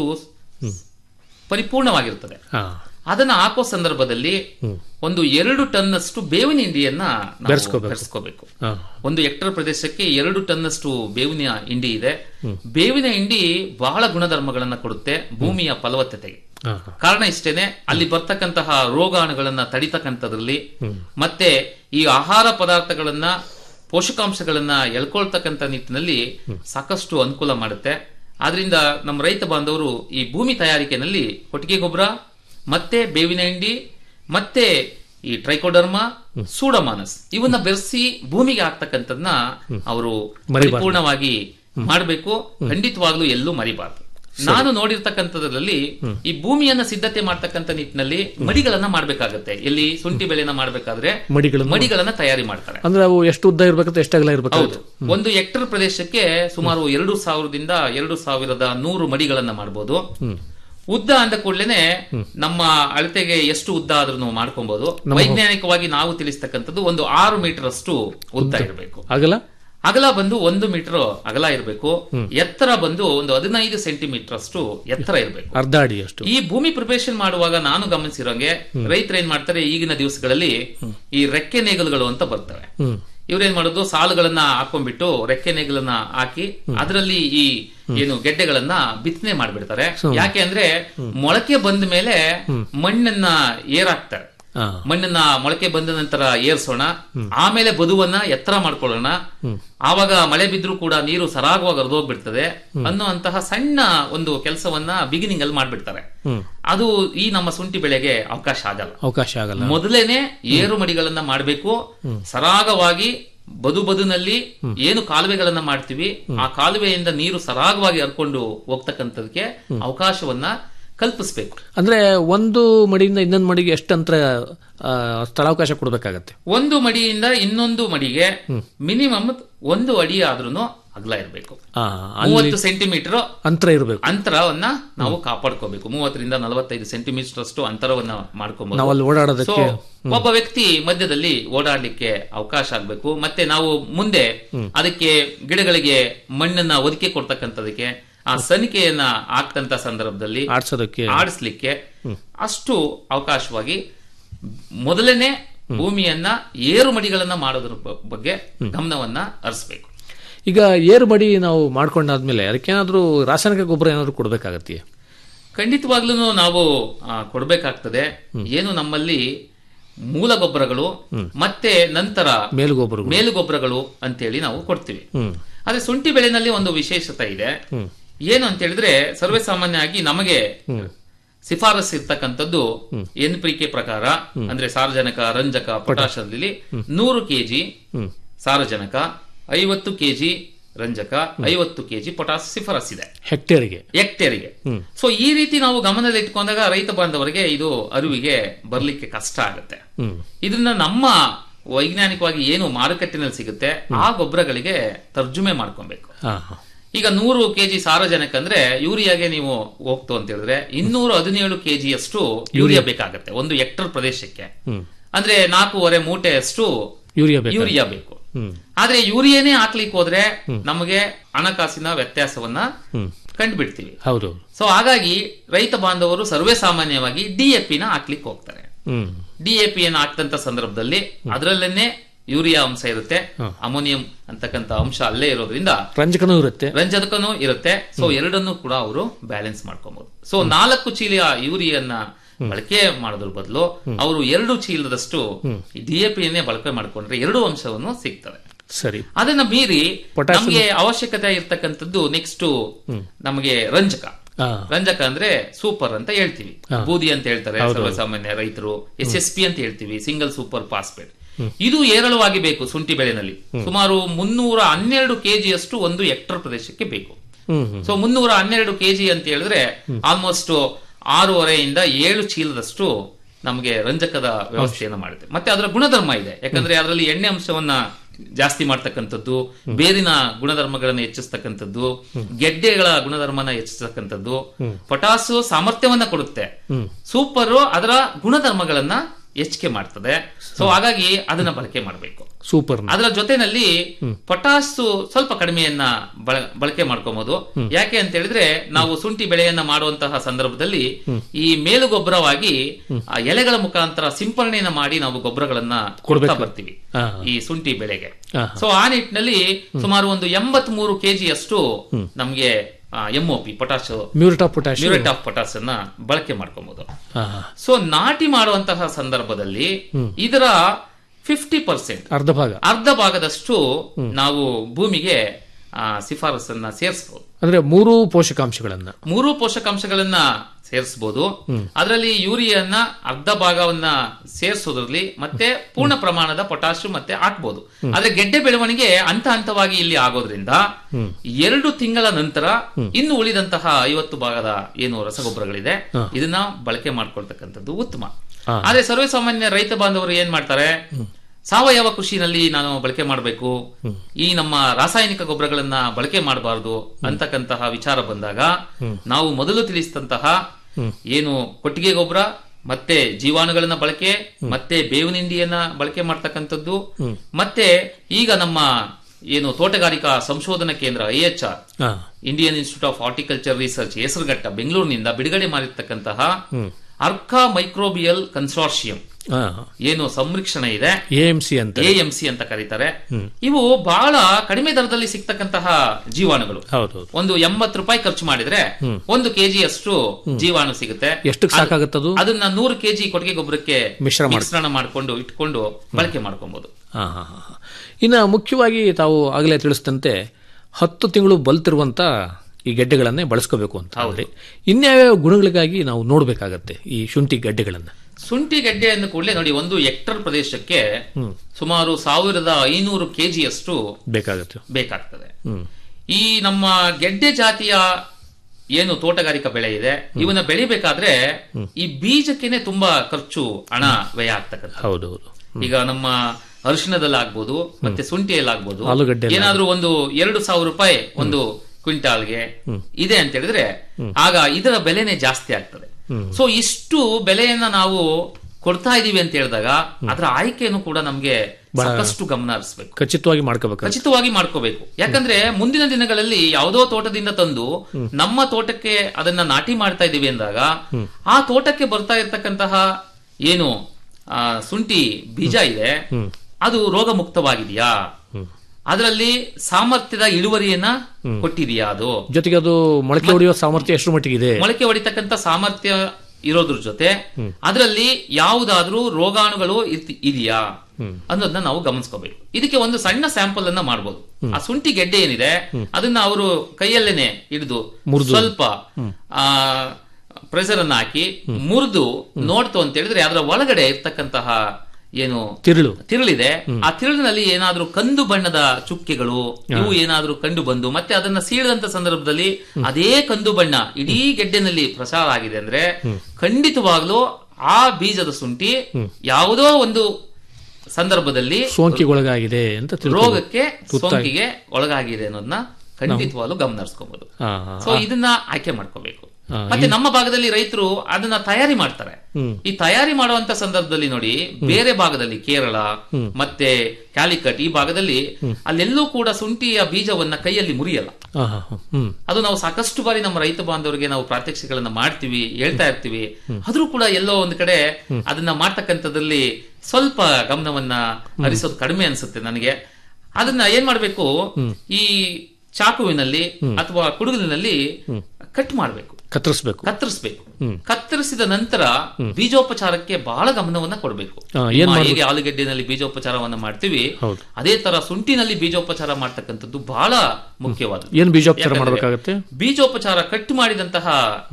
Speaker 13: ಪರಿಪೂರ್ಣವಾಗಿರ್ತದೆ
Speaker 3: ಹಾ
Speaker 13: ಅದನ್ನ ಹಾಕೋ ಸಂದರ್ಭದಲ್ಲಿ ಒಂದು ಎರಡು ಟನ್ ಅಷ್ಟು ಬೇವಿನ ಹಿಂಡಿಯನ್ನ ನಾವು
Speaker 3: ಬೆರೆಸ್ಕೋಬೇಕು.
Speaker 13: ಬೆರೆಸ್ಕೋಬೇಕು
Speaker 3: ಹಾ.
Speaker 13: ಒಂದು ಹೆಕ್ಟರ್ ಪ್ರದೇಶಕ್ಕೆ ಎರಡು ಟನ್ ಅಷ್ಟು ಬೇವಿನ ಹಿಂಡಿ ಇದೆ ಬೇವಿನ ಹಿಂಡಿ ಬಹಳ ಗುಣಧರ್ಮಗಳನ್ನ ಕೊಡುತ್ತೆ ಭೂಮಿಯ ಫಲವತ್ತತೆಗೆ
Speaker 3: ಹಾ.
Speaker 13: ಕಾರಣ ಇಷ್ಟೇನೆ ಅಲ್ಲಿ ಬರ್ತಕ್ಕಂತಹ ರೋಗಾಣುಗಳನ್ನ ತಡಿತಕ್ಕಂಥದ್ರಲ್ಲಿ ಮತ್ತೆ ಈ ಆಹಾರ ಪದಾರ್ಥಗಳನ್ನ ಪೋಷಕಾಂಶಗಳನ್ನ ಎಳ್ಕೊಳ್ತಕ್ಕಂಥ ನಿಟ್ಟಿನಲ್ಲಿ ಸಾಕಷ್ಟು ಅನುಕೂಲ ಮಾಡುತ್ತೆ ಆದ್ರಿಂದ ನಮ್ಮ ರೈತ ಬಾಂಧವರು ಈ ಭೂಮಿ ತಯಾರಿಕೆನಲ್ಲಿ ಕೊಟ್ಟಿಗೆ ಗೊಬ್ಬರ ಮತ್ತೆ ಬೇವಿನ ಹಿಂಡಿ ಮತ್ತೆ ಈ ಟ್ರೈಕೋಡರ್ಮಾ ಸೂಡಮಾನಸ್ ಇವನ್ನ ಬೆರೆಸಿ ಭೂಮಿಗೆ ಹಾಕ್ತಕ್ಕಂಥದ್ನ ಅವರು
Speaker 3: ಮರಿಬಾರ್ದು.
Speaker 13: ಪರಿಪೂರ್ಣವಾಗಿ ಮಾಡಬೇಕು ಖಂಡಿತವಾಗ್ಲೂ ಎಲ್ಲೂ ಮರಿಬಾರ್ದು ನಾನು ನೋಡಿರ್ತಕ್ಕಂಥದ್ರಲ್ಲಿ ಈ ಭೂಮಿಯನ್ನ ಸಿದ್ಧತೆ ಮಾಡ್ತಕ್ಕಂಥ ನಿಟ್ಟಿನಲ್ಲಿ ಮಡಿಗಳನ್ನ ಮಾಡ್ಬೇಕಾಗತ್ತೆ ಎಲ್ಲಿ ಶುಂಠಿ ಬೆಳೆನ ಮಾಡ್ಬೇಕಾದ್ರೆ
Speaker 3: ಮಡಿಗಳನ್ನು-
Speaker 13: ಮಡಿಗಳನ್ನ ತಯಾರಿ ಮಾಡ್ತಾರೆ
Speaker 3: ಅಂದ್ರೆ ಅವು ಎಷ್ಟು ಉದ್ದ ಇರ್ಬೇಕಂತ ಎಷ್ಟು ಅಗಲ
Speaker 13: ಹೌದು
Speaker 3: ಇರ್ಬೇಕಾಗುತ್ತೆ
Speaker 13: ಒಂದು ಹೆಕ್ಟರ್ ಪ್ರದೇಶಕ್ಕೆ ಸುಮಾರು ಎರಡು ಸಾವಿರದಿಂದ ಎರಡು ಸಾವಿರದ ನೂರು ಮಡಿಗಳನ್ನ ಮಾಡಬಹುದು ಉದ್ದ ಅಂದ ಕೂಡಲೇ ನಮ್ಮ ಅಳತೆಗೆ ಎಷ್ಟು ಉದ್ದ ಆದ್ರೂ ನಾವು ಮಾಡ್ಕೊಬಹುದು
Speaker 3: ನಮ್ಮ-
Speaker 13: ವೈಜ್ಞಾನಿಕವಾಗಿ ನಾವು ತಿಳಿಸ್ತಕ್ಕಂಥದ್ದು ಒಂದು ಆರು ಮೀಟರ್ ಅಷ್ಟು ಉದ್ದ ಇರಬೇಕು
Speaker 3: ಅಗಲ
Speaker 13: ಅಗಲ ಬಂದು ಒಂದು ಮೀಟರ್ ಅಗಲ ಇರಬೇಕು ಎತ್ತರ ಬಂದು ಒಂದು ಹದಿನೈದು ಸೆಂಟಿಮೀಟರ್ ಅಷ್ಟು ಎತ್ತರ ಇರಬೇಕು
Speaker 3: ಅರ್ಧ ಅಡಿ ಅಷ್ಟು
Speaker 13: ಈ ಭೂಮಿ ಪ್ರಿಪರೇಷನ್ ಮಾಡುವಾಗ ನಾನು ಗಮನಿಸಿರೋಂಗೆ ರೈತರು ಏನ್ ಮಾಡ್ತಾರೆ ಈಗಿನ ದಿವಸಗಳಲ್ಲಿ ಈ ರೆಕ್ಕೆ ನೇಗಲುಗಳು ಅಂತ ಬರ್ತವೆ
Speaker 3: ಹ್ಮ್
Speaker 13: ಇವ್ರೇನ್ ಮಾಡೋದು ಸಾಲುಗಳನ್ನ ಹಾಕೊಂಡ್ಬಿಟ್ಟು ರೆಕ್ಕೆ ನೇಗಲನ್ನ ಹಾಕಿ ಅದರಲ್ಲಿ ಈ ಏನು ಗೆಡ್ಡೆಗಳನ್ನ ಬಿತ್ತನೆ ಮಾಡ್ಬಿಡ್ತಾರೆ ಯಾಕೆ ಅಂದ್ರೆ ಮೊಳಕೆ ಬಂದ ಮೇಲೆ ಮಣ್ಣನ್ನ ಏರಾಕ್ತಾರೆ
Speaker 3: ಹಾ.
Speaker 13: ಮಣ್ಣನ್ನ ಮೊಳಕೆ ಬಂದ ನಂತರ ಏರ್ಸೋಣ ಆಮೇಲೆ ಬದುವನ್ನ ಎತ್ತರ ಮಾಡ್ಕೊಳ್ಳೋಣ ಆವಾಗ ಮಳೆ ಬಿದ್ರೂ ಕೂಡ ನೀರು ಸರಾಗವಾಗಿ ಹರಿದೋಗ್ಬಿಡ್ತದೆ ಅನ್ನುವಂತಹ ಸಣ್ಣ ಒಂದು ಕೆಲಸವನ್ನ ಬಿಗಿನಿಂಗ್ ಅಲ್ಲಿ ಮಾಡ್ಬಿಡ್ತಾರೆ
Speaker 3: ಹ್ಮ್
Speaker 13: ಅದು ಈ ನಮ್ಮ ಶುಂಠಿ ಬೆಳೆಗೆ ಅವಕಾಶ ಆಗಲ್ಲ
Speaker 3: ಅವಕಾಶ ಆಗಲ್ಲ
Speaker 13: ಮೊದಲೇನೆ ಏರು ಮಡಿಗಳನ್ನ ಮಾಡಬೇಕು ಸರಾಗವಾಗಿ ಬದು ಬದುನಲ್ಲಿ ಏನು ಕಾಲುವೆಗಳನ್ನ ಮಾಡ್ತೀವಿ ಆ ಕಾಲುವೆಯಿಂದ ನೀರು ಸರಾಗವಾಗಿ ಹರ್ಕೊಂಡು ಹೋಗ್ತಕ್ಕಂಥದಕ್ಕೆ ಅವಕಾಶವನ್ನ ಕಲ್ಪಿಸ್ಬೇಕು
Speaker 3: ಅಂದ್ರೆ ಒಂದು ಮಡಿಯಿಂದ ಇನ್ನೊಂದು ಮಡಿಗೆ ಎಷ್ಟು ಅಂತರ ಆ, ಸ್ಥಳಾವಕಾಶ ಕೊಡ್ಬೇಕಾಗತ್ತೆ
Speaker 13: ಒಂದು ಮಡಿಯಿಂದ ಇನ್ನೊಂದು ಮಡಿಗೆ ಮಿನಿಮಮ್ ಒಂದು ಅಡಿ ಆದ್ರೂ ಅಗಲ ಇರಬೇಕು
Speaker 3: ಆ, ಅಲ್ಲಿ
Speaker 13: ಮೂವತ್ತು ಸೆಂಟಿಮೀಟರ್
Speaker 3: ಅಂತರ ಇರಬೇಕು
Speaker 13: ಅಂತರವನ್ನ ನಾವು ಕಾಪಾಡ್ಕೋಬೇಕು ಮೂವತ್ತರಿಂದ ನಲವತ್ತೈದು ಸೆಂಟಿಮೀಟರ್ ಅಷ್ಟು ಅಂತರವನ್ನ ಮಾಡ್ಕೊಬಹುದು
Speaker 3: ನಾವು ಅಲ್ಲಿ ಓಡಾಡೋದಕ್ಕೆ,
Speaker 13: So, ಒಬ್ಬ ವ್ಯಕ್ತಿ ಮಧ್ಯದಲ್ಲಿ ಓಡಾಡ್ಲಿಕ್ಕೆ ಅವಕಾಶ ಆಗ್ಬೇಕು ಮತ್ತೆ ನಾವು ಮುಂದೆ ಅದಕ್ಕೆ ಗಿಡಗಳಿಗೆ ಮಣ್ಣನ್ನ ಒದಕೆ ಕೊಡ್ತಕ್ಕಂಥದಕ್ಕೆ ಆ ಸನಿಕೆಯನ್ನ ಹಾಕ್ತಂತ ಸಂದರ್ಭದಲ್ಲಿ
Speaker 3: ಆಡ್ಸೋದಕ್ಕೆ
Speaker 13: ಆಡಿಸ್ಲಿಕ್ಕೆ ಅಷ್ಟು ಅವಕಾಶವಾಗಿ ಮೊದಲನೇ ಭೂಮಿಯನ್ನ ಏರು ಮಡಿಗಳನ್ನ ಮಾಡೋದ್ರ ಬ- ಬಗ್ಗೆ ಗಮನವನ್ನ ಹರಿಸ್ಬೇಕು
Speaker 3: ಈಗ ಏರು ಮಡಿ ನಾವು ಮಾಡ್ಕೊಂಡಾದ್ಮೇಲೆ ಅದಕ್ಕೇನಾದ್ರೂ ರಾಸಾಯನಿಕ ಗೊಬ್ಬರ ಏನಾದ್ರು ಕೊಡ್ಬೇಕಾಗತ್ತೆ
Speaker 13: ಖಂಡಿತವಾಗ್ಲೂ ನಾವು ಆ, ಕೊಡ್ಬೇಕಾಗ್ತದೆ ಏನು ನಮ್ಮಲ್ಲಿ ಮೂಲ ಗೊಬ್ಬರಗಳು ಮತ್ತೆ ನಂತರ
Speaker 3: ಮೇಲುಗೊಬ್ಬರಗಳು.
Speaker 13: ಮೇಲುಗೊಬ್ಬರಗಳು ಅಂತೇಳಿ ನಾವು ಕೊಡ್ತೀವಿ
Speaker 3: ಹ್ಮ್
Speaker 13: ಆದ್ರೆ ಶುಂಠಿ ಬೆಳೆನಲ್ಲಿ ಒಂದು ವಿಶೇಷತೆ ಇದೆ ಏನು ಅಂತ ಹೇಳಿದ್ರೆ ಸರ್ವೇ ಸಾಮಾನ್ಯವಾಗಿ ನಮಗೆ ಶಿಫಾರಸ್ ಇರ್ತಕ್ಕಂಥದ್ದು ಎನ್ ಪಿ ಕೆ ಪ್ರಕಾರ ಅಂದ್ರೆ ಸಾರಜನಕ ರಂಜಕ ಪೊಟಾಷಲ್ಲಿ ನೂರು ಕೆಜಿ ಸಾರಜನಕ ಐವತ್ತು ಕೆಜಿ ರಂಜಕ ಐವತ್ತು ಕೆಜಿ ಪೊಟಾಸ್ ಶಿಫಾರಸ್ ಇದೆ
Speaker 3: ಹೆಕ್ಟೇರಿಗೆ
Speaker 13: ಹೆಕ್ಟೇರಿಗೆ ಸೊ ಈ ರೀತಿ ನಾವು ಗಮನದಲ್ಲಿ ಇಟ್ಕೊಂಡಾಗ ರೈತ ಬಾಂಧವರಿಗೆ ಇದು ಅರಿವಿಗೆ ಬರ್ಲಿಕ್ಕೆ ಕಷ್ಟ ಆಗುತ್ತೆ
Speaker 3: ಹ್ಮ್
Speaker 13: ಇದನ್ನ ನಮ್ಮ ವೈಜ್ಞಾನಿಕವಾಗಿ ಏನು ಮಾರುಕಟ್ಟೆನಲ್ಲಿ ಸಿಗುತ್ತೆ ಆ ಗೊಬ್ಬರಗಳಿಗೆ ತರ್ಜುಮೆ ಮಾಡ್ಕೊಬೇಕು
Speaker 3: ಹಾ ಹಾ.
Speaker 13: ಈಗ ನೂರು ಕೆಜಿ ಸಾರಜನಕ ಅಂದ್ರೆ ಯೂರಿಯಾಗೆ ನೀವು ಹೋಗ್ತು ಅಂತ ಹೇಳಿದ್ರೆ ಇನ್ನೂರ ಹದಿನೇಳು ಕೆಜಿಯಷ್ಟು ಯೂರಿಯಾ ಬೇಕಾಗುತ್ತೆ ಒಂದು ಹೆಕ್ಟರ್ ಪ್ರದೇಶಕ್ಕೆ ಅಂದ್ರೆ ನಾಲ್ಕೂವರೆ ಮೂಟೆಯಷ್ಟು
Speaker 3: ಯೂರಿಯಾ ಬೇಕು
Speaker 13: ಯೂರಿಯಾ ಬೇಕು
Speaker 3: ಹ್ಮ್
Speaker 13: ಆದ್ರೆ ಯೂರಿಯಾನೇ ಹಾಕ್ಲಿಕ್ಕೆ ಹೋದ್ರೆ ನಮಗೆ ಹಣಕಾಸಿನ ವ್ಯತ್ಯಾಸವನ್ನ ಕಂಡುಬಿಡ್ತೀವಿ
Speaker 3: ಹೌದು
Speaker 13: ಸೊ ಹಾಗಾಗಿ ರೈತ ಬಾಂಧವರು ಸರ್ವೇ ಸಾಮಾನ್ಯವಾಗಿ ಡಿಎಪಿ ನ ಹಾಕ್ಲಿಕ್ಕೆ ಹೋಗ್ತಾರೆ
Speaker 3: ಹ್ಮ್
Speaker 13: ಡಿಎಪಿ ಅನ್ನು ಹಾಕ್ತಂತ ಸಂದರ್ಭದಲ್ಲಿ ಅದರಲ್ಲೇನೆ ಯೂರಿಯಾ ಅಂಶ ಇರುತ್ತೆ ಅಮೋನಿಯಂ ಅಂತಕ್ಕಂಥ ಅಂಶ ಅಲ್ಲೇ ಇರೋದ್ರಿಂದ
Speaker 3: ರಂಜಕನೂ ಇರುತ್ತೆ
Speaker 13: ರಂಜಕನೂ ಇರುತ್ತೆ ಸೊ ಎರಡನ್ನೂ ಕೂಡ ಅವರು ಬ್ಯಾಲೆನ್ಸ್ ಮಾಡ್ಕೊಬಹುದು ಸೊ ನಾಲ್ಕು ಚೀಲ ಯೂರಿಯನ್ನ ಬಳಕೆ ಮಾಡೋದ್ರ ಬದಲು ಅವರು ಎರಡು ಚೀಲದಷ್ಟು ಡಿಎಪಿಯನ್ನೇ ಬಳಕೆ ಮಾಡ್ಕೊಂಡ್ರೆ ಎರಡು ಅಂಶವನ್ನು ಸಿಗ್ತವೆ
Speaker 3: ಸರಿ
Speaker 13: ಅದನ್ನ ಮೀರಿ
Speaker 3: Potassium-
Speaker 13: ನಮಗೆ ಅವಶ್ಯಕತೆ ಇರ್ತಕ್ಕಂಥದ್ದು ನೆಕ್ಸ್ಟ್ ನಮಗೆ ರಂಜಕ
Speaker 3: ಹಾ.
Speaker 13: ರಂಜಕ ಅಂದ್ರೆ ಸೂಪರ್ ಅಂತ ಹೇಳ್ತೀವಿ
Speaker 3: ಹಾ.
Speaker 13: ಬೂದಿ ಅಂತ ಹೇಳ್ತಾರೆ
Speaker 3: ಹೌದು, ಹೌದು.
Speaker 13: ಸರ್ವಸಾಮಾನ್ಯ ರೈತರು ಎಸ್ ಎಸ್ ಪಿ ಅಂತ ಹೇಳ್ತೀವಿ ಸಿಂಗಲ್ ಸೂಪರ್ ಫಾಸ್ಫೇಟ್ ಇದು ಏರಳವಾಗಿ ಬೇಕು ಶುಂಠಿ ಬೆಳೆನಲ್ಲಿ ಸುಮಾರು ಮುನ್ನೂರ ಹನ್ನೆರಡು ಕೆಜಿಯಷ್ಟು ಒಂದು ಹೆಕ್ಟರ್ ಪ್ರದೇಶಕ್ಕೆ ಬೇಕು
Speaker 3: ಹ್ಮ್ ಹ್ಮ್
Speaker 13: ಸೊ ಮುನ್ನೂರ ಹನ್ನೆರಡು ಕೆಜಿ ಅಂತ ಹೇಳಿದ್ರೆ ಆಲ್ಮೋಸ್ಟ್ ಆರೂವರೆಯಿಂದ ಏಳು ಚೀಲದಷ್ಟು ನಮಗೆ ರಂಜಕದ ವ್ಯವಸ್ಥೆಯನ್ನು ಮಾಡುತ್ತೆ ಮತ್ತೆ ಅದರ ಗುಣಧರ್ಮ ಇದೆ ಯಾಕಂದ್ರೆ ಅದರಲ್ಲಿ ಎಣ್ಣೆ ಅಂಶವನ್ನ ಜಾಸ್ತಿ ಮಾಡ್ತಕ್ಕಂಥದ್ದು ಬೇರಿನ ಗುಣಧರ್ಮಗಳನ್ನು ಹೆಚ್ಚಿಸ್ತಕ್ಕಂಥದ್ದು ಗೆಡ್ಡೆಗಳ ಗುಣಧರ್ಮನ ಹೆಚ್ಚಿಸ್ತಕ್ಕಂಥದ್ದು ಪೊಟಾಸು ಸಾಮರ್ಥ್ಯವನ್ನ ಕೊಡುತ್ತೆ ಸೂಪರ್ ಅದರ ಗುಣಧರ್ಮಗಳನ್ನ ಹೆಚ್ಚಿಗೆ ಮಾಡ್ತದೆ ಸೊ ಹಾಗಾಗಿ ಅದನ್ನ ಬಳಕೆ ಮಾಡಬೇಕು
Speaker 3: ಸೂಪರ್
Speaker 13: ಅದರ ಜೊತೆನಲ್ಲಿ ಪೊಟಾಸು ಸ್ವಲ್ಪ ಕಡಿಮೆಯನ್ನ ಬಳ- ಬಳಕೆ ಮಾಡ್ಕೊಬಹುದು ಯಾಕೆ ಅಂತ ಹೇಳಿದ್ರೆ ನಾವು ಶುಂಠಿ ಬೆಳೆಯನ್ನ ಮಾಡುವಂತಹ ಸಂದರ್ಭದಲ್ಲಿ ಈ ಮೇಲು ಗೊಬ್ಬರವಾಗಿ ಆ ಎಲೆಗಳ ಮುಖಾಂತರ ಸಿಂಪರಣೆಯನ್ನ ಮಾಡಿ ನಾವು ಗೊಬ್ಬರಗಳನ್ನ ಕೊಡ್ತಾ
Speaker 3: ಕೊಡ್ಬೇಕು.
Speaker 13: ಬರ್ತೀವಿ
Speaker 3: ಹಾ.
Speaker 13: ಈ ಶುಂಠಿ ಬೆಳೆಗೆ
Speaker 3: ಹಾ.
Speaker 13: ಸೊ ಆ ನಿಟ್ಟಿನಲ್ಲಿ ಸುಮಾರು ಒಂದು ಎಂಬತ್ ಮೂರು ಕೆಜಿ ಅಷ್ಟು ನಮ್ಗೆ M O P potash
Speaker 3: muriate of potash
Speaker 13: muriate of potash ಅನ್ನ ಬಳಕೆ ಮಾಡ್ಕೊಬಹುದು
Speaker 3: ಹಾ, ಹಾ.
Speaker 13: ಸೊ ನಾಟಿ ಮಾಡುವಂತಹ ಸಂದರ್ಭದಲ್ಲಿ ಇದರ ಫಿಫ್ಟಿ ಪರ್ಸೆಂಟ್
Speaker 3: ಅರ್ಧ ಭಾಗ
Speaker 13: ಅರ್ಧ ಭಾಗದಷ್ಟು ನಾವು ಭೂಮಿಗೆ ಆ, ಶಿಫಾರಸನ್ನ ಸೇರಿಸಬಹುದು
Speaker 3: ಅಂದ್ರೆ ಮೂರು ಪೋಷಕಾಂಶಗಳನ್ನ
Speaker 13: ಮೂರು ಪೋಷಕಾಂಶಗಳನ್ನ ಸೇರಿಸಬಹುದು ಅದರಲ್ಲಿ ಯೂರಿಯಾನ ಅರ್ಧ ಭಾಗವನ್ನ ಸೇರಿಸೋದ್ರಲ್ಲಿ ಮತ್ತೆ ಪೂರ್ಣ ಪ್ರಮಾಣದ ಪೊಟ್ಯಾಶ್ ಮತ್ತೆ ಹಾಕ್ಬಹುದು ಆದ್ರೆ ಗೆಡ್ಡೆ ಬೆಳವಣಿಗೆ ಹಂತ ಹಂತವಾಗಿ ಇಲ್ಲಿ ಆಗೋದ್ರಿಂದ ಎರಡು ತಿಂಗಳ ನಂತರ ಇನ್ನು ಉಳಿದಂತಹ ಐವತ್ತು ಭಾಗದ ಏನು ರಸಗೊಬ್ಬರಗಳಿದೆ ಇದನ್ನ ಬಳಕೆ ಮಾಡ್ಕೊಳ್ತಕ್ಕಂಥದ್ದು ಉತ್ತಮ
Speaker 3: ಹಾ.
Speaker 13: ಆದ್ರೆ ಸರ್ವೇ ಸಾಮಾನ್ಯ ರೈತ ಬಾಂಧವರು ಏನ್ ಮಾಡ್ತಾರೆ ಸಾವಯವ ಕೃಷಿನಲ್ಲಿ ನಾನು ಬಳಕೆ ಮಾಡಬೇಕು ಈ ನಮ್ಮ ರಾಸಾಯನಿಕ ಗೊಬ್ಬರಗಳನ್ನ ಬಳಕೆ ಮಾಡಬಾರದು ಅಂತಕ್ಕಂತಹ ವಿಚಾರ ಬಂದಾಗ ನಾವು ಮೊದಲು ತಿಳಿಸಿದಂತಹ ಏನು ಕೊಟ್ಟಿಗೆ ಗೊಬ್ಬರ ಮತ್ತೆ ಜೀವಾಣುಗಳನ್ನ ಬಳಕೆ ಮತ್ತೆ ಬೇವಿನ ಹಿಂಡಿಯನ್ನ ಬಳಕೆ ಮಾಡ್ತಕ್ಕಂಥದ್ದು ಮತ್ತೆ ಈಗ ನಮ್ಮ ಏನು ತೋಟಗಾರಿಕಾ ಸಂಶೋಧನಾ ಕೇಂದ್ರ ಐ ಎಚ್ ಆರ್
Speaker 3: ಹಾ.
Speaker 13: Indian Institute of Horticulture Research Hesaraghatta ಬೆಂಗಳೂರಿನಿಂದ ಬಿಡುಗಡೆ ಮಾಡಿರ್ತಕ್ಕಂತಹ ಅರ್ಕಾ ಮೈಕ್ರೋಬಿಯಲ್ ಕನ್ಸಾರ್ಷಿಯಂ
Speaker 3: ಹಾ.
Speaker 13: ಏನು ಸಂರಕ್ಷಣೆ ಇದೆ
Speaker 3: ಎಎಂಸಿ ಅಂತ
Speaker 13: ಎಎಂಸಿ ಅಂತ ಕರೀತಾರೆ ಇವು ಬಹಳ ಕಡಿಮೆ ದರದಲ್ಲಿ ಸಿಗ್ತಕ್ಕಂತಹ ಜೀವಾಣುಗಳು
Speaker 3: ಹೌದೌದು
Speaker 13: ಒಂದು ಎಂಬತ್ತು ರೂಪಾಯಿ ಖರ್ಚು ಮಾಡಿದ್ರೆ ಒಂದು ಕೆಜಿ ಅಷ್ಟು ಜೀವಾಣು ಸಿಗುತ್ತೆ
Speaker 3: ಎಷ್ಟಕ್ಕೆ ಸಾಕಾಗುತ್ತದು
Speaker 13: ಅದನ್ನ ನೂರು ಕೆಜಿ ಕೊಟ್ಟಿಗೆ ಗೊಬ್ಬರಕ್ಕೆ
Speaker 3: ಮಿಶ್ರ ಮಾಡ್-
Speaker 13: ಮಿಶ್ರಣ ಮಾಡ್ಕೊಂಡು ಇಟ್ಕೊಂಡು ಬಳಕೆ ಮಾಡ್ಕೊಬಹುದು
Speaker 3: ಹಾ, ಹಾ, ಹಾ, ಹಾ. ಇನ್ನು ಮುಖ್ಯವಾಗಿ ತಾವು ಆಗಲೇ ತಿಳಿಸಿದಂತೆ ಹತ್ತು ತಿಂಗಳು ಬಲ್ತಿರುವಂತ ಈ ಗೆಡ್ಡೆಗಳನ್ನೇ ಬಳಸ್ಕೋಬೇಕು ಅಂತ ಅಂದ್ರೆ ಇನ್ಯಾವ್ಯಾವ ಗುಣಗಳಿಗಾಗಿ ನಾವು ನೋಡ್ಬೇಕಾಗತ್ತೆ ಈ ಶುಂಠಿ ಗಡ್ಡೆಗಳನ್ನ
Speaker 13: ಶುಂಠಿ ಗೆಡ್ಡೆ ಅಂದ ಕೂಡಲೇ ನೋಡಿ ಒಂದು ಹೆಕ್ಟರ್ ಪ್ರದೇಶಕ್ಕೆ ಸುಮಾರು ಸಾವಿರದ ಐನೂರು ಕೆಜಿಯಷ್ಟು
Speaker 3: ಬೇಕಾಗತ್ತೆ
Speaker 13: ಬೇಕಾಗ್ತದೆ
Speaker 3: ಹ್ಮ್
Speaker 13: ಈ ನಮ್ಮ ಗೆಡ್ಡೆ ಜಾತಿಯ ಏನು ತೋಟಗಾರಿಕಾ ಬೆಳೆ ಇದೆ ಇವನ್ನ ಬೆಳಿಬೇಕಾದ್ರೆ ಈ ಬೀಜಕ್ಕೆನೆ ತುಂಬಾ ಖರ್ಚು ಹಣ ವ್ಯಯ ಆಗ್ತಕ್ಕಂಥ
Speaker 3: ಹೌದೌದು
Speaker 13: ಈಗ ನಮ್ಮ ಅರಿಶಿಣದಲ್ಲಾಗ್ಬೋದು ಮತ್ತೆ ಶುಂಠಿಯಲ್ಲಾಗ್ಬೋದು
Speaker 3: ಆಲೂಗಡ್ಡೆ
Speaker 13: ಏನಾದ್ರೂ ಒಂದು ಎರಡು ಸಾವಿರ ರೂಪಾಯಿ ಒಂದು ಕ್ವಿಂಟಾಲ್ಗೆ ಇದೆ ಅಂತ ಹೇಳಿದ್ರೆ ಆಗ ಇದರ ಬೆಲೆನೇ ಜಾಸ್ತಿ ಆಗ್ತದೆ ಸೊ ಇಷ್ಟು ಬೆಲೆಯನ್ನ ನಾವು ಕೊಡ್ತಾ ಇದೀವಿ ಅಂತ ಹೇಳಿದಾಗ ಅದರ ಆಯ್ಕೆಯನ್ನು ಕೂಡ ನಮ್ಗೆ ಸಾಕಷ್ಟು ಗಮನ ಹರಿಸಬೇಕು
Speaker 3: ಖಚಿತವಾಗಿ ಮಾಡ್ಕೋಬೇಕು
Speaker 13: ಖಚಿತವಾಗಿ ಮಾಡ್ಕೋಬೇಕು ಯಾಕಂದ್ರೆ ಮುಂದಿನ ದಿನಗಳಲ್ಲಿ ಯಾವುದೋ ತೋಟದಿಂದ ತಂದು ನಮ್ಮ ತೋಟಕ್ಕೆ ಅದನ್ನ ನಾಟಿ ಮಾಡ್ತಾ ಇದೀವಿ ಅಂದಾಗ ಆ ತೋಟಕ್ಕೆ ಬರ್ತಾ ಇರ್ತಕ್ಕಂತಹ ಏನು ಆ, ಶುಂಠಿ ಬೀಜ ಇದೆ ಅದು ರೋಗ ಮುಕ್ತವಾಗಿದೆಯಾ ಅದರಲ್ಲಿ ಸಾಮರ್ಥ್ಯದ ಇಳುವರಿಯನ್ನ ಕೊಟ್ಟಿದೆಯಾ ಅದು
Speaker 3: ಜೊತೆಗೆ ಅದು ಮೊಳಕೆ ಹೊಡೆಯುವ ಸಾಮರ್ಥ್ಯ ಎಷ್ಟು ಮಟ್ಟಿಗಿದೆ
Speaker 13: ಮೊಳಕೆ ಹೊಡಿತಕ್ಕಂತ ಸಾಮರ್ಥ್ಯ ಇರೋದ್ರ ಜೊತೆ ಅದರಲ್ಲಿ ಯಾವುದಾದ್ರೂ ರೋಗಾಣುಗಳು ಇರ್ತಿ- ಇದೆಯಾ ಅನ್ನೋದನ್ನ ನಾವು ಗಮನಿಸ್ಕೋಬೇಕು ಇದಕ್ಕೆ ಒಂದು ಸಣ್ಣ ಸ್ಯಾಂಪಲ್ ಅನ್ನ ಮಾಡಬಹುದು ಆ ಶುಂಠಿ ಗೆಡ್ಡೆ ಏನಿದೆ ಅದನ್ನ ಅವರು ಕೈಯಲ್ಲೇನೆ ಹಿಡಿದು
Speaker 3: ಮುರ್ದು.
Speaker 13: ಸ್ವಲ್ಪ ಆ ಪ್ರೆಷರ್ ಅನ್ನ ಹಾಕಿ ಮುರಿದು ನೋಡ್ತು ಅಂತ ಹೇಳಿದ್ರೆ ಅದರ ಒಳಗಡೆ ಇರ್ತಕ್ಕಂತಹ ಏನು
Speaker 3: ತಿರುಳು
Speaker 13: ತಿರುಳಿದೆ ಆ ತಿರುಳಿನಲ್ಲಿ ಏನಾದ್ರೂ ಕಂದು ಬಣ್ಣದ ಚುಕ್ಕೆಗಳು ಇವು ಏನಾದ್ರೂ ಕಂಡು ಬಂದು ಮತ್ತೆ ಅದನ್ನ ಸೀಳದಂತ ಸಂದರ್ಭದಲ್ಲಿ ಅದೇ ಕಂದು ಬಣ್ಣ ಇಡೀ ಗೆಡ್ಡೆನಲ್ಲಿ ಪ್ರಸಾರ ಆಗಿದೆ ಅಂದ್ರೆ ಖಂಡಿತವಾಗ್ಲೂ ಆ ಬೀಜದ ಶುಂಠಿ ಯಾವುದೋ ಒಂದು ಸಂದರ್ಭದಲ್ಲಿ
Speaker 3: ಸೋಂಕಿಗೊಳಗಾಗಿದೆ ಅಂತ ತಿಳ್ಕೊಬೋದು.
Speaker 13: ರೋಗಕ್ಕೆ
Speaker 3: ತುತ್ತಾಗಿ.
Speaker 13: ಸೋಂಕಿಗೆ ಒಳಗಾಗಿದೆ ಅನ್ನೋದನ್ನ ಖಂಡಿತವಾಗ್ಲೂ ಗಮನ ಹರಿಸ್ಕೋಬಹುದು
Speaker 3: ಹಾ, ಹಾ,
Speaker 13: ಸೊ ಇದನ್ನ ಆಯ್ಕೆ ಮಾಡ್ಕೋಬೇಕು
Speaker 3: ಹಾ,
Speaker 13: ಮತ್ತೆ ನಮ್ಮ ಭಾಗದಲ್ಲಿ ರೈತರು ಅದನ್ನ ತಯಾರಿ ಮಾಡ್ತಾರೆ
Speaker 3: ಹ್ಮ್.
Speaker 13: ಈ ತಯಾರಿ ಮಾಡುವಂತ ಸಂದರ್ಭದಲ್ಲಿ ನೋಡಿ ಬೇರೆ ಭಾಗದಲ್ಲಿ ಕೇರಳ ಮತ್ತೆ ಕ್ಯಾಲಿಕಟ್ ಈ ಭಾಗದಲ್ಲಿ ಅಲ್ಲೆಲ್ಲೂ ಕೂಡ ಶುಂಠಿಯ ಬೀಜವನ್ನ ಕೈಯಲ್ಲಿ ಮುರಿಯಲ್ಲ
Speaker 3: ಹಾ, ಹಾ, ಹಾ. ಹ್ಮ್
Speaker 13: ಅದು ನಾವು ಸಾಕಷ್ಟು ಬಾರಿ ನಮ್ಮ ರೈತ ಬಾಂಧವರಿಗೆ ನಾವು ಪ್ರಾತ್ಯಕ್ಷಿಗಳನ್ನ ಮಾಡ್ತೀವಿ ಹೇಳ್ತಾ ಇರ್ತೀವಿ ಆದ್ರೂ ಕೂಡ ಎಲ್ಲೋ ಒಂದ್ ಕಡೆ ಅದನ್ನ ಮಾಡ್ತಕ್ಕಂಥದ್ರಲ್ಲಿ ಸ್ವಲ್ಪ ಗಮನವನ್ನ ಹರಿಸೋದು ಕಡಿಮೆ ಅನ್ಸುತ್ತೆ ನನಗೆ ಅದನ್ನ ಏನ್ ಮಾಡ್ಬೇಕು ಈ ಚಾಕುವಿನಲ್ಲಿ ಅಥವಾ ಕುಡುಗಲಿನಲ್ಲಿ ಕಟ್ ಮಾಡ್ಬೇಕು
Speaker 3: ಕತ್ತರಿಸ್ಬೇಕು
Speaker 13: ಕತ್ತರಿಸ್ಬೇಕು
Speaker 3: ಹ್ಮ್.
Speaker 13: ಕತ್ತರಿಸಿದ ನಂತರ ಬೀಜೋಪಚಾರಕ್ಕೆ ಬಹಳ ಗಮನವನ್ನ ಕೊಡಬೇಕು
Speaker 3: ಹಾ, ಏನ್
Speaker 13: ನಮ್ಮ
Speaker 3: ಮಾಡ್ಬೇಕು?
Speaker 13: ಹೇಗೆ ಆಲೂಗೆಡ್ಡೆನಲ್ಲಿ ಬೀಜೋಪಚಾರವನ್ನ ಮಾಡ್ತೀವಿ
Speaker 3: ಹೌದು.
Speaker 13: ಅದೇ ತರ ಶುಂಠಿನಲ್ಲಿ ಬೀಜೋಪಚಾರ ಮಾಡ್ತಕ್ಕಂಥದ್ದು ಬಹಳ ಮುಖ್ಯವಾದ
Speaker 3: ಏನ್ ಬೀಜೋಪಚಾರ ಮಾಡ್ಬೇಕಾಗತ್ತೆ?
Speaker 13: ಬೀಜೋಪಚಾರ ಕಟ್ ಮಾಡಿದಂತಹ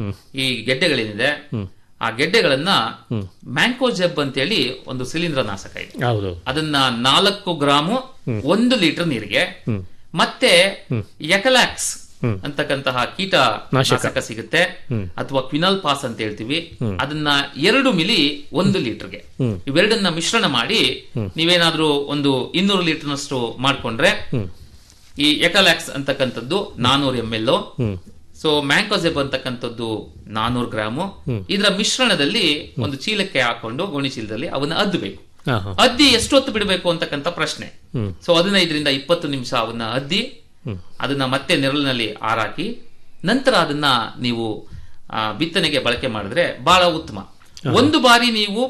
Speaker 13: ಈ ಗೆಡ್ಡೆಗಳೇನಿದೆ ಆ ಗೆಡ್ಡೆಗಳನ್ನ ಮ್ಯಾಂಕೋ ಜೆಬ್ ಅಂತೇಳಿ ಒಂದು ಶಿಲೀಂಧ್ರ ನಾಶಕ ಇದೆ
Speaker 3: ಹೌದು
Speaker 13: ಅದನ್ನ ನಾಲ್ಕು ಗ್ರಾಮು ಒಂದು ಲೀಟರ್ ನೀರಿಗೆ ಮತ್ತೆ ಎಕಲಾಕ್ಸ್
Speaker 3: ಹ್ಮ್.
Speaker 13: ಅಂತಕ್ಕಂತಹ ಕೀಟ
Speaker 3: ನಾಶಕ.
Speaker 13: ನಾಶಕ ಸಿಗುತ್ತೆ
Speaker 3: ಹ್ಮ್.
Speaker 13: ಅಥವಾ ಕ್ವಿನಲ್ ಪಾಸ್ ಅಂತ ಹೇಳ್ತೀವಿ
Speaker 3: ಹ್ಮ್.
Speaker 13: ಅದನ್ನ ಎರಡು ಮಿಲಿ ಒಂದು ಲೀಟರ್ಗೆ
Speaker 3: ಹ್ಮ್.
Speaker 13: ಇವೆರಡನ್ನ ಮಿಶ್ರಣ ಮಾಡಿ
Speaker 3: ಹ್ಮ್.
Speaker 13: ನೀವೇನಾದ್ರೂ ಒಂದು ಇನ್ನೂರು ಲೀಟರ್ನಷ್ಟು ಮಾಡ್ಕೊಂಡ್ರೆ
Speaker 3: ಹ್ಮ್.
Speaker 13: ಈ ಎಕಲ್ಯಾಕ್ಸ್ ಅಂತಕ್ಕಂಥದ್ದು ನಾನೂರು ಎಂ ಎಲ್
Speaker 3: ಹ್ಮ್.
Speaker 13: ಸೊ ಮ್ಯಾಂಕೋಸೆಬ್ ಅಂತಕ್ಕಂಥದ್ದು ನಾನೂರು ಗ್ರಾಮು
Speaker 3: ಹ್ಮ್.
Speaker 13: ಇದರ ಮಿಶ್ರಣದಲ್ಲಿ ಒಂದು ಚೀಲಕ್ಕೆ ಹಾಕೊಂಡು ಗೋಣಿ ಚೀಲದಲ್ಲಿ ಅವನ್ನ ಅದ್ದಬೇಕು
Speaker 3: ಹಾ, ಹಾ.
Speaker 13: ಅದ್ದಿ ಎಷ್ಟು ಹೊತ್ತು ಬಿಡಬೇಕು ಅಂತಕ್ಕಂಥ ಪ್ರಶ್ನೆ
Speaker 3: ಹ್ಮ್.
Speaker 13: ಸೊ ಹದಿನೈದರಿಂದ ಇಪ್ಪತ್ತು ನಿಮಿಷ ಅವನ್ನ ಅದ್ದಿ
Speaker 3: ಹ್ಮ್.
Speaker 13: ಅದನ್ನ ಮತ್ತೆ ನೆರಳಿನಲ್ಲಿ ಆರಾಕಿ ನಂತರ ಅದನ್ನ ನೀವು ಆ, ಬಿತ್ತನೆಗೆ ಬಳಕೆ ಮಾಡಿದ್ರೆ ಬಹಳ ಉತ್ತಮ ಒಂದು ಬಾರಿ ನೀವು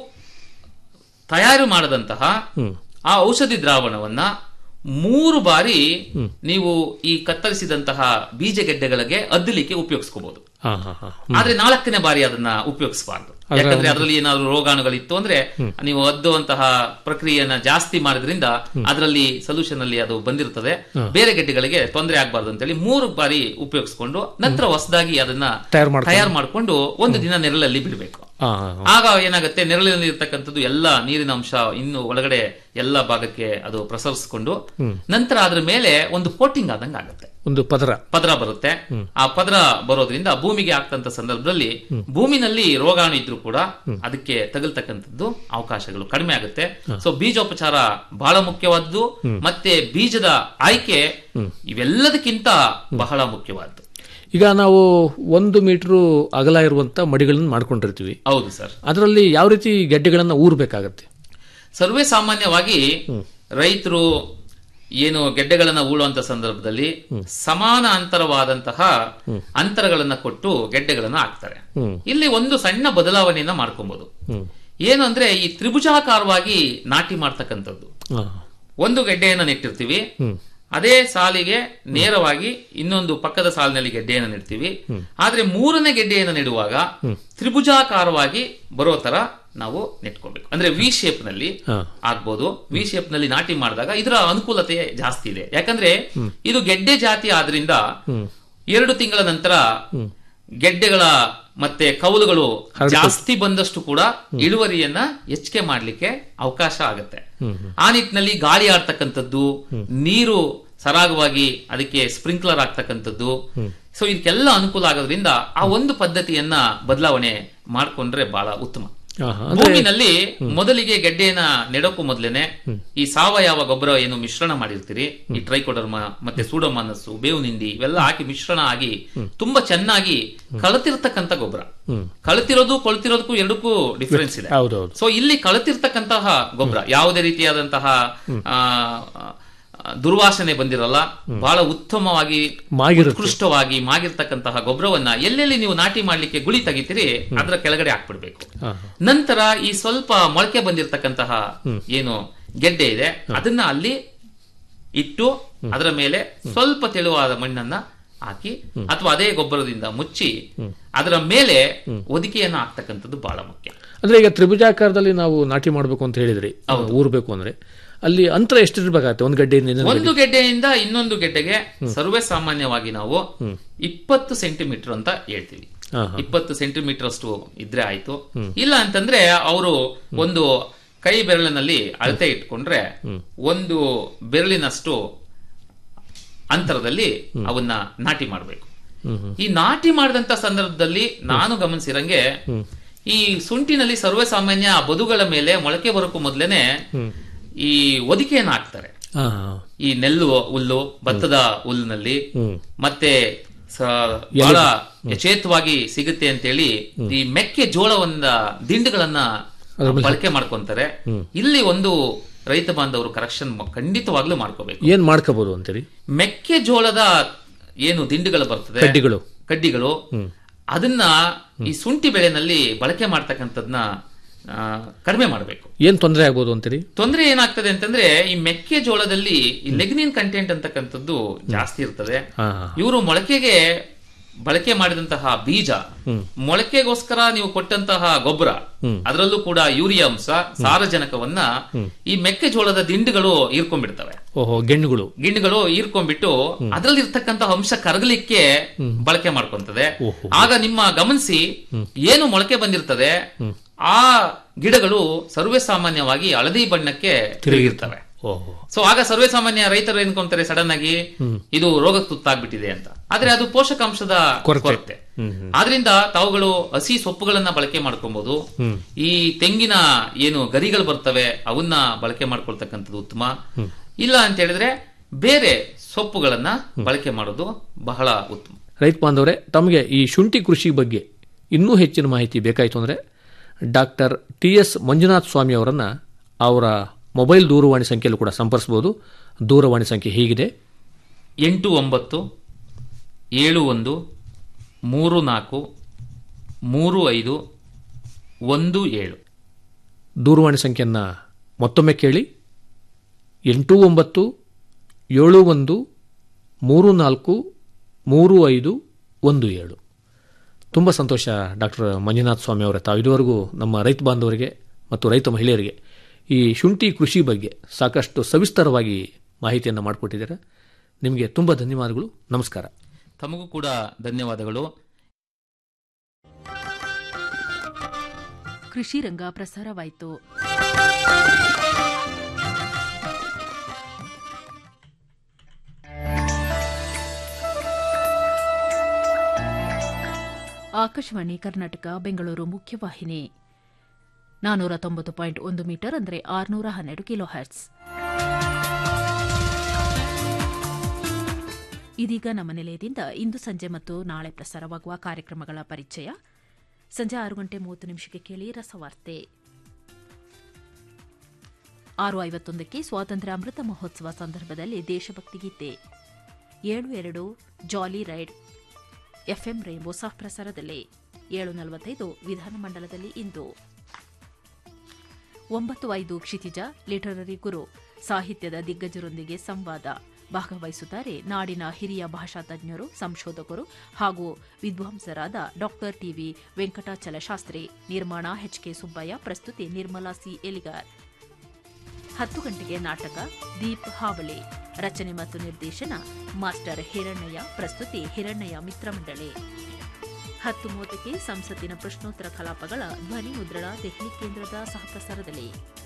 Speaker 13: ತಯಾರು ಮಾಡದಂತಹ
Speaker 3: ಹ್ಮ್.
Speaker 13: ಆ ಔಷಧಿ ದ್ರಾವಣವನ್ನ ಮೂರು ಬಾರಿ ನೀವು ಈ ಕತ್ತರಿಸಿದಂತಹ ಬೀಜಗೆಡ್ಡೆಗಳಿಗೆ ಅದ್ದಲಿಕ್ಕೆ ಉಪಯೋಗಿಸ್ಕೋಬಹುದು
Speaker 3: ಹಾ ಹಾ ಹಾ
Speaker 13: ಆದ್ರೆ ನಾಲ್ಕನೇ ಬಾರಿ ಅದನ್ನ ಉಪಯೋಗಿಸಬಾರ್ದು
Speaker 3: ಅದರ
Speaker 13: ಯಾಕಂದ್ರೆ
Speaker 3: ಒಂದು-
Speaker 13: ಅದರಲ್ಲಿ ಏನಾದ್ರು ರೋಗಾಣುಗಳಿತ್ತು ಅಂದ್ರೆ
Speaker 3: ಹ್ಮ್.
Speaker 13: ನೀವು ಅದ್ದುವಂತಹ ಪ್ರಕ್ರಿಯೆಯನ್ನ ಜಾಸ್ತಿ ಮಾಡೋದ್ರಿಂದ ಅದರಲ್ಲಿ ಸೊಲ್ಯೂಷನ್ ಅಲ್ಲಿ ಅದು ಬಂದಿರುತ್ತದೆ
Speaker 3: ಹಾ.
Speaker 13: ಬೇರೆ ಗೆಡ್ಡೆಗಳಿಗೆ ತೊಂದರೆ ಆಗಬಾರ್ದು ಅಂತೇಳಿ ಮೂರು ಬಾರಿ ಉಪಯೋಗಿಸ್ಕೊಂಡು ನಂತರ ಹೊಸದಾಗಿ ಅದನ್ನ
Speaker 3: ತಯಾರು ಮಾಡ್ಕೊಂಡು.
Speaker 13: ತಯಾರು ಮಾಡಿಕೊಂಡು ಒಂದು ದಿನ ನೆರಳಲ್ಲಿ ಬಿಡಬೇಕು
Speaker 3: ಹಾ, ಹಾ, ಹಾ.
Speaker 13: ಆಗ ಏನಾಗುತ್ತೆ ನೆರಳಿನಲ್ಲಿ ಇರ್ತಕ್ಕಂಥದ್ದು ಎಲ್ಲ ನೀರಿನ ಅಂಶ ಇನ್ನು ಒಳಗಡೆ ಎಲ್ಲ ಭಾಗಕ್ಕೆ ಅದು ಪ್ರಸರಿಸಿಕೊಂಡು
Speaker 3: ಹ್ಮ್.
Speaker 13: ನಂತರ ಅದ್ರ ಮೇಲೆ ಒಂದು ಕೋಟಿಂಗ್ ಆದಂಗೆ ಆಗುತ್ತೆ
Speaker 3: ಒಂದು ಪದರ
Speaker 13: ಪದರ ಬರುತ್ತೆ
Speaker 3: ಹ್ಮ್.
Speaker 13: ಆ ಪದರ ಬರೋದ್ರಿಂದ ಭೂಮಿಗೆ ಆಗ್ತಂತ ಸಂದರ್ಭದಲ್ಲಿ ಭೂಮಿನಲ್ಲಿ ರೋಗಾಣು ಇದ್ರೂ ಕೂಡ ಅದಕ್ಕೆ ತಗಲ್ತಕ್ಕಂಥದ್ದು ಅವಕಾಶಗಳು ಕಡಿಮೆ ಆಗುತ್ತೆ ಸೊ ಬೀಜೋಪಚಾರ ಬಹಳ ಮುಖ್ಯವಾದ್ದು
Speaker 3: ಹ್ಮ್.
Speaker 13: ಮತ್ತೆ ಬೀಜದ ಆಯ್ಕೆ
Speaker 3: ಹ್ಮ್.
Speaker 13: ಇವೆಲ್ಲದಕ್ಕಿಂತ ಬಹಳ ಮುಖ್ಯವಾದ್ದು
Speaker 3: ಈಗ ನಾವು ಒಂದು ಮೀಟರ್ ಅಗಲ ಇರುವಂತ ಮಡಿಗಳನ್ನು ಮಾಡ್ಕೊಂಡಿರ್ತೀವಿ
Speaker 13: ಹೌದು ಸರ್
Speaker 3: ಅದರಲ್ಲಿ ಯಾವ ರೀತಿ ಗೆಡ್ಡೆಗಳನ್ನ ಊರ್ಬೇಕಾಗತ್ತೆ
Speaker 13: ಸರ್ವೇ ಸಾಮಾನ್ಯವಾಗಿ ರೈತರು ಏನು ಗೆಡ್ಡೆಗಳನ್ನ ಉಳುವಂತ ಸಂದರ್ಭದಲ್ಲಿ ಸಮಾನ ಅಂತರವಾದಂತಹ ಅಂತರಗಳನ್ನ ಕೊಟ್ಟು ಗೆಡ್ಡೆಗಳನ್ನ ಹಾಕ್ತಾರೆ
Speaker 3: ಹ್ಮ್.
Speaker 13: ಇಲ್ಲಿ ಒಂದು ಸಣ್ಣ ಬದಲಾವಣೆಯನ್ನ ಮಾಡ್ಕೊಬಹುದು
Speaker 3: ಹ್ಮ್.
Speaker 13: ಏನು ಅಂದ್ರೆ ಈ ತ್ರಿಭುಜಾಕಾರವಾಗಿ ನಾಟಿ ಮಾಡ್ತಕ್ಕಂಥದ್ದು
Speaker 3: ಹಾ.
Speaker 13: ಒಂದು ಗೆಡ್ಡೆಯನ್ನ ನೆಟ್ಟಿರ್ತೀವಿ
Speaker 3: ಹ್ಮ್.
Speaker 13: ಅದೇ ಸಾಲಿಗೆ ನೇರವಾಗಿ ಇನ್ನೊಂದು ಪಕ್ಕದ ಸಾಲಿನಲ್ಲಿ ಗೆಡ್ಡೆಯನ್ನು ನೆಡ್ತೀವಿ ಆದ್ರೆ ಮೂರನೇ ಗೆಡ್ಡೆಯನ್ನು ನೆಡುವಾಗ ತ್ರಿಭುಜಾಕಾರವಾಗಿ ಬರೋ ತರ ನಾವು ನೆಟ್ಕೋಬೇಕು ಅಂದ್ರೆ ವಿ ಶೇಪ್ ನಲ್ಲಿ
Speaker 3: ಹಾ.
Speaker 13: ಆಗ್ಬೋದು ವಿ ಶೇಪ್ ನಲ್ಲಿ ನಾಟಿ ಮಾಡಿದಾಗ ಇದರ ಅನುಕೂಲತೆ ಜಾಸ್ತಿ ಇದೆ ಯಾಕಂದ್ರೆ ಇದು ಗೆಡ್ಡೆ ಜಾತಿ ಆದ್ರಿಂದ
Speaker 3: ಹ್ಮ್.
Speaker 13: ಎರಡು ತಿಂಗಳ ನಂತರ ಗೆಡ್ಡೆಗಳ ಮತ್ತೆ ಕೌಲುಗಳು
Speaker 3: ಹರಡ್ಕೊಳ್ತವೆ.
Speaker 13: ಜಾಸ್ತಿ ಬಂದಷ್ಟು ಕೂಡ ಇಳುವರಿಯನ್ನ ಹೆಚ್ಚಿಗೆ ಮಾಡ್ಲಿಕ್ಕೆ ಅವಕಾಶ ಆಗುತ್ತೆ
Speaker 3: ಹ್ಮ್.
Speaker 13: ಆ ನಿಟ್ಟಿನಲ್ಲಿ ಗಾಳಿ ಆಡ್ತಕ್ಕಂಥದ್ದು ನೀರು ಸರಾಗವಾಗಿ ಅದಕ್ಕೆ ಸ್ಪ್ರಿಂಕ್ಲರ್ ಆಗ್ತಕ್ಕಂಥದ್ದು ಸೊ ಇದಕ್ಕೆಲ್ಲ ಅನುಕೂಲ ಆಗೋದ್ರಿಂದ ಆ ಒಂದು ಪದ್ಧತಿಯನ್ನ ಬದಲಾವಣೆ ಮಾಡ್ಕೊಂಡ್ರೆ ಬಹಳ ಉತ್ತಮ
Speaker 3: ಹಾ, ಹಾ. ಅಂದ್ರೆ-
Speaker 13: ಭೂಮಿನಲ್ಲಿ ಮೊದಲಿಗೆ ಗೆಡ್ಡೆಯನ್ನ ನೆಡೋಕು ಮೊದಲೇನೆ ಈ ಸಾವಯವ ಗೊಬ್ಬರ ಏನು ಮಿಶ್ರಣ ಮಾಡಿರ್ತೀರಿ ಈ ಟ್ರೈಕೋಡರ್ಮ ಮತ್ತೆ ಸೂಡೋಮಾನಸ್ಸು ಬೇವುನಿಂದಿ ಇವೆಲ್ಲ ಹಾಕಿ ಮಿಶ್ರಣ ಆಗಿ ತುಂಬಾ ಚೆನ್ನಾಗಿ ಕಳತಿರ್ತಕ್ಕಂಥ ಗೊಬ್ಬರ
Speaker 3: ಹ್ಮ್.
Speaker 13: ಕಳತಿರೋದು ಕೊಳ್ತಿರೋದಕ್ಕೂ ಎರಡಕ್ಕೂ ಡಿಫರೆನ್ಸ್ ಇದೆ
Speaker 3: ಹೌದೌದು
Speaker 13: ಸೊ ಇಲ್ಲಿ ಕಳತಿರ್ತಕ್ಕಂತಹ ಗೊಬ್ಬರ ಯಾವುದೇ ರೀತಿಯಾದಂತಹ ಆ, ಆ, ದುರ್ವಾಸನೆ ಬಂದಿರಲ್ಲ ಬಹಳ ಉತ್ತಮವಾಗಿ
Speaker 3: ಮಾಗಿರುತ್ತೆ.
Speaker 13: ಉತ್ಕೃಷ್ಟವಾಗಿ ಮಾಗಿರ್ತಕ್ಕಂತಹ ಗೊಬ್ಬರವನ್ನ ಎಲ್ಲೆಲ್ಲಿ ನೀವು ನಾಟಿ ಮಾಡ್ಲಿಕ್ಕೆ ಗುಳಿ ತೆಗಿತೀರಿ ಅದರ ಕೆಳಗಡೆ ಹಾಕ್ಬಿಡ್ಬೇಕು
Speaker 3: ಹಾ,
Speaker 13: ನಂತರ ಈ ಸ್ವಲ್ಪ ಮೊಳಕೆ ಬಂದಿರತಕ್ಕಂತಹ ಏನು ಗೆಡ್ಡೆ ಇದೆ ಅದನ್ನ ಅಲ್ಲಿ ಇಟ್ಟು ಅದರ ಮೇಲೆ ಸ್ವಲ್ಪ ತೆಳುವಾದ ಮಣ್ಣನ್ನ ಹಾಕಿ ಅಥವಾ ಅದೇ ಗೊಬ್ಬರದಿಂದ ಮುಚ್ಚಿ ಅದರ ಮೇಲೆ ಒದಿಕೆಯನ್ನು ಹಾಕ್ತಕ್ಕಂಥದ್ದು ಬಹಳ ಮುಖ್ಯ
Speaker 3: ಅಂದ್ರೆ ಈಗ ತ್ರಿಭುಜಾಕಾರದಲ್ಲಿ ನಾವು ನಾಟಿ ಮಾಡಬೇಕು ಅಂತ ಹೇಳಿದ್ರಿ ಊರ್ಬೇಕು ಅಂದ್ರೆ ಅಲ್ಲಿ ಅಂತರ ಎಷ್ಟಿರ್ಬೇಕಾಗತ್ತೆ ಒಂದ್ ಗಡ್ಡೆಯಿಂದ ಇನ್ನೊಂದು
Speaker 13: ಒಂದು
Speaker 3: ಗಡ್ಡೆ?
Speaker 13: ಗೆಡ್ಡೆಯಿಂದ ಇನ್ನೊಂದು ಗೆಡ್ಡೆಗೆ ಸರ್ವೇ ಸಾಮಾನ್ಯವಾಗಿ ನಾವು ಇಪ್ಪತ್ತು ಸೆಂಟಿಮೀಟರ್ ಅಂತ ಹೇಳ್ತೀವಿ
Speaker 3: ಹಾ, ಹಾ.
Speaker 13: ಇಪ್ಪತ್ತು ಸೆಂಟಿಮೀಟರ್ ಅಷ್ಟು ಇದ್ರೆ ಆಯ್ತು ಇಲ್ಲ ಅಂತಂದ್ರೆ ಅವರು ಒಂದು ಕೈ ಬೆರಳಿನಲ್ಲಿ ಅಳತೆ ಇಟ್ಕೊಂಡ್ರೆ ಒಂದು ಬೆರಳಿನಷ್ಟು ಅಂತರದಲ್ಲಿ ಅವನ್ನ ನಾಟಿ ಮಾಡಬೇಕು
Speaker 3: ಹ್ಮ್, ಹ್ಮ್.
Speaker 13: ಈ ನಾಟಿ ಮಾಡಿದಂತ ಸಂದರ್ಭದಲ್ಲಿ ನಾನು ಗಮನಿಸಿರಂಗೆ ಈ ಸುಂಟಿನಲ್ಲಿ ಸರ್ವೇ ಸಾಮಾನ್ಯ ಆ ಬದುಗಳ ಮೇಲೆ ಮೊಳಕೆ ಬರೋಕ್ಕೂ ಮೊದಲೇನೆ ಈ ಒದಿಕೆಯನ್ನು ಹಾಕ್ತಾರೆ
Speaker 3: ಹಾ, ಹಾ.
Speaker 13: ಈ ನೆಲ್ಲು ಹುಲ್ಲು ಭತ್ತದ ಹುಲ್ಲಿನಲ್ಲಿ
Speaker 3: ಹ್ಮ್.
Speaker 13: ಮತ್ತೆ ಸ- ಬಹಳ ಯಥೇಚ್ಛವಾಗಿ ಸಿಗುತ್ತೆ ಅಂತೇಳಿ ಈ ಮೆಕ್ಕೆ ಜೋಳವನ್ನ ದಿಂಡುಗಳನ್ನ
Speaker 3: ಅದ್ರ ಮೇಲೆ
Speaker 13: ಬಳಕೆ ಮಾಡ್ಕೊಂತಾರೆ ಇಲ್ಲಿ ಒಂದು ರೈತ ಬಾಂಧವರು ಕರೆಕ್ಷನ್ ಖಂಡಿತವಾಗ್ಲೂ ಮಾಡ್ಕೋಬೇಕು
Speaker 3: ಏನ್ ಮಾಡ್ಕೋಬಹುದು ಅಂತೇಳಿ
Speaker 13: ಮೆಕ್ಕೆಜೋಳದ ಏನು ದಿಂಡುಗಳು ಬರ್ತದೆ
Speaker 3: ಕಡ್ಡಿಗಳು.
Speaker 13: ಕಡ್ಡಿಗಳು ಅದನ್ನ ಈ ಶುಂಠಿ ಬೆಳೆನಲ್ಲಿ ಬಳಕೆ ಮಾಡ್ತಕ್ಕಂಥದ್ನ ಆ, ಕಡಿಮೆ ಮಾಡಬೇಕು
Speaker 3: ಏನ್ ತೊಂದರೆ ಆಗ್ಬೋದು ಅಂತೇಳಿ
Speaker 13: ತೊಂದರೆ ಏನಾಗ್ತದೆ ಅಂತಂದ್ರೆ ಈ ಮೆಕ್ಕೆಜೋಳದಲ್ಲಿ ಈ ಲೆಗ್ನಿನ್ ಕಂಟೆಂಟ್ ಅಂತಕ್ಕಂಥದ್ದು ಜಾಸ್ತಿ ಇರ್ತದೆ
Speaker 3: ಹಾ, ಹಾ.
Speaker 13: ಇವರು ಮೊಳಕೆಗೆ ಬಳಕೆ ಮಾಡಿದಂತಹ ಬೀಜ ಮೊಳಕೆಗೋಸ್ಕರ ನೀವು ಕೊಟ್ಟಂತಹ ಗೊಬ್ಬರ ಅದರಲ್ಲೂ ಕೂಡ ಯೂರಿಯಾ ಅಂಶ ಸಾರಜನಕವನ್ನ ಈ ಮೆಕ್ಕೆಜೋಳದ ದಿಂಡುಗಳು ಹೀರ್ಕೊಂಡ್ಬಿಡ್ತವೆ
Speaker 3: ಓಹೋ ಗೆಣ್ಣುಗಳು
Speaker 13: ಗಿಣ್ಣುಗಳು ಹೀರ್ಕೊಂಡ್ಬಿಟ್ಟು ಅದರಲ್ಲಿ ಇರ್ತಕ್ಕಂತಹ ಅಂಶ ಕರಗಲಿಕ್ಕೆ ಬಳಕೆ ಮಾಡ್ಕೊಂತದೆ ಆಗ ನಿಮ್ಮ ಗಮನಿಸಿ ಏನು ಮೊಳಕೆ ಬಂದಿರ್ತದೆ ಆ ಗಿಡಗಳು ಸರ್ವೇ ಸಾಮಾನ್ಯವಾಗಿ ಹಳದಿ ಬಣ್ಣಕ್ಕೆ ತಿರುಗಿರ್ತವೆ
Speaker 3: ಓಹೋ
Speaker 13: ಸೊ ಆಗ ಸರ್ವೇ ಸಾಮಾನ್ಯ ರೈತರು ಏನ್ಕೊಂತಾರೆ ಸಡನ್ ಆಗಿ ಇದು ರೋಗಕ್ಕೆ ತುತ್ತಾಗ್ಬಿಟ್ಟಿದೆ ಅಂತ ಆದ್ರೆ ಅದು ಪೋಷಕಾಂಶದ
Speaker 3: ಕೊರತೆ.
Speaker 13: ಕೊರತೆ
Speaker 3: ಹ್ಮ್, ಹ್ಮ್.
Speaker 13: ಆದ್ರಿಂದ ತಾವುಗಳು ಹಸಿ ಸೊಪ್ಪುಗಳನ್ನ ಬಳಕೆ ಮಾಡ್ಕೊಬಹುದು
Speaker 3: ಹ್ಮ್.
Speaker 13: ಈ ತೆಂಗಿನ ಏನು ಗರಿಗಳು ಬರ್ತವೆ ಅವನ್ನ ಬಳಕೆ ಮಾಡ್ಕೊಳ್ತಕ್ಕಂಥದ್ದು ಉತ್ತಮ ಇಲ್ಲ ಅಂತ ಹೇಳಿದ್ರೆ ಬೇರೆ ಸೊಪ್ಪುಗಳನ್ನ ಬಳಕೆ ಮಾಡೋದು ಬಹಳ ಉತ್ತಮ
Speaker 3: ರೈತ ಬಾಂಧವರೇ ತಮಗೆ ಈ ಶುಂಠಿ ಕೃಷಿ ಬಗ್ಗೆ ಇನ್ನೂ ಹೆಚ್ಚಿನ ಮಾಹಿತಿ ಬೇಕಾಯಿತು ಅಂದರೆ doctor T S Manjunath Swamy ಅವರನ್ನು ಅವರ ಮೊಬೈಲ್ ದೂರವಾಣಿ ಸಂಖ್ಯೆಯಲ್ಲೂ ಕೂಡ ಸಂಪರ್ಸ್ಬೋದು ದೂರವಾಣಿ ಸಂಖ್ಯೆ ಹೀಗಿದೆ
Speaker 13: ಎಂಟು ಒಂಬತ್ತು ಏಳು ಒಂದು ಮೂರು ನಾಲ್ಕು ಮೂರು ಐದು ಒಂದು ಏಳು
Speaker 3: ದೂರವಾಣಿ ಸಂಖ್ಯೆಯನ್ನು ಮತ್ತೊಮ್ಮೆ ಕೇಳಿ ಎಂಟು ಒಂಬತ್ತು ಏಳು ಒಂದು ಮೂರು ನಾಲ್ಕು ಮೂರು ಐದು ಒಂದು ಏಳು ತುಂಬ ಸಂತೋಷ ಡಾಕ್ಟರ್ ಮಂಜುನಾಥ್ ಸ್ವಾಮಿ ಅವರೇ ತಾವು ಇದುವರೆಗೂ ನಮ್ಮ ರೈತ ಬಾಂಧವರಿಗೆ ಮತ್ತು ರೈತ ಮಹಿಳೆಯರಿಗೆ ಈ ಶುಂಠಿ ಕೃಷಿ ಬಗ್ಗೆ ಸಾಕಷ್ಟು ಸವಿಸ್ತರವಾಗಿ ಮಾಹಿತಿಯನ್ನು ಮಾಡಿಕೊಟ್ಟಿದ್ದಾರೆ ನಿಮಗೆ ತುಂಬ ಧನ್ಯವಾದಗಳು ನಮಸ್ಕಾರ
Speaker 13: ತಮಗೂ ಕೂಡ ಧನ್ಯವಾದಗಳು
Speaker 1: ಕೃಷಿ ರಂಗ ಪ್ರಸಾರವಾಯಿತು ಆಕಾಶವಾಣಿ ಕರ್ನಾಟಕ ಬೆಂಗಳೂರು ಮುಖ್ಯವಾಹಿನಿ ನಾನೂರ ತೊಂಬತ್ತು ಪಾಯಿಂಟ್ ಒಂದು ಮೀಟರ್ ಅಂದರೆ ಆರುನೂರ ಹನ್ನೆರಡು ಕಿಲೋ ಹರ್ಟ್ಸ್ ಇದೀಗ ನಮ್ಮ ನಿಲಯದಿಂದ ಇಂದು ಸಂಜೆ ಮತ್ತು ನಾಳೆ ಪ್ರಸಾರವಾಗುವ ಕಾರ್ಯಕ್ರಮಗಳ ಪರಿಚಯ ಸಂಜೆ ಆರು ಗಂಟೆ ಮೂವತ್ತು ನಿಮಿಷಕ್ಕೆ ಕೇಳಿ ರಸವಾರ್ತೆ ಆರು ಐವತ್ತೊಂದಕ್ಕೆ ಸ್ವಾತಂತ್ರ್ಯ ಅಮೃತ ಮಹೋತ್ಸವ ಸಂದರ್ಭದಲ್ಲಿ ದೇಶಭಕ್ತಿ ಗೀತೆ ಏಳು ಎರಡು ಜಾಲಿ ರೈಡ್ ಎಫ್ಎಂ ರೇಂಬೋ ಸಹ ಪ್ರಸಾರದಲ್ಲಿ ಏಳು ನಲವತ್ತೈದು ವಿಧಾನಮಂಡಲದಲ್ಲಿ ಇಂದು ಒಂಬತ್ತು ಐದು ಕ್ಷಿತಿಜ ಲಿಟರರಿ ಗುರು ಸಾಹಿತ್ಯದ ದಿಗ್ಗಜರೊಂದಿಗೆ ಸಂವಾದ ಭಾಗವಹಿಸುತ್ತಾರೆ ನಾಡಿನ ಹಿರಿಯ ಭಾಷಾ ತಜ್ಞರು ಸಂಶೋಧಕರು ಹಾಗೂ ವಿದ್ವಾಂಸರಾದ ಡಾಕ್ಟರ್ ಟಿವಿ ವೆಂಕಟಾಚಲ ಶಾಸ್ತ್ರಿ ನಿರ್ಮಾಣ ಎಚ್ಕೆ ಸುಬ್ಬಯ್ಯ ಪ್ರಸ್ತುತಿ ನಿರ್ಮಲಾ ಸಿ ಎಲಿಗಾರ್ ಹತ್ತು ಗಂಟೆಗೆ ನಾಟಕ ದೀಪ್ ಹಾವಳಿ ರಚನೆ ಮತ್ತು ನಿರ್ದೇಶನ ಮಾಸ್ಟರ್ ಹಿರಣ್ಣಯ್ಯ ಪ್ರಸ್ತುತಿ ಹಿರಣ್ಣಯ್ಯ ಮಿತ್ರಮಂಡಳಿ ಹತ್ತು ಮೂವತ್ತಕ್ಕೆ ಸಂಸತ್ತಿನ ಪ್ರಶ್ನೋತ್ತರ ಕಲಾಪಗಳ ಧ್ವನಿ ಮುದ್ರಣ ದೆಹಲಿ ಕೇಂದ್ರದ ಸಹಪ್ರಸಾರದಲ್ಲಿ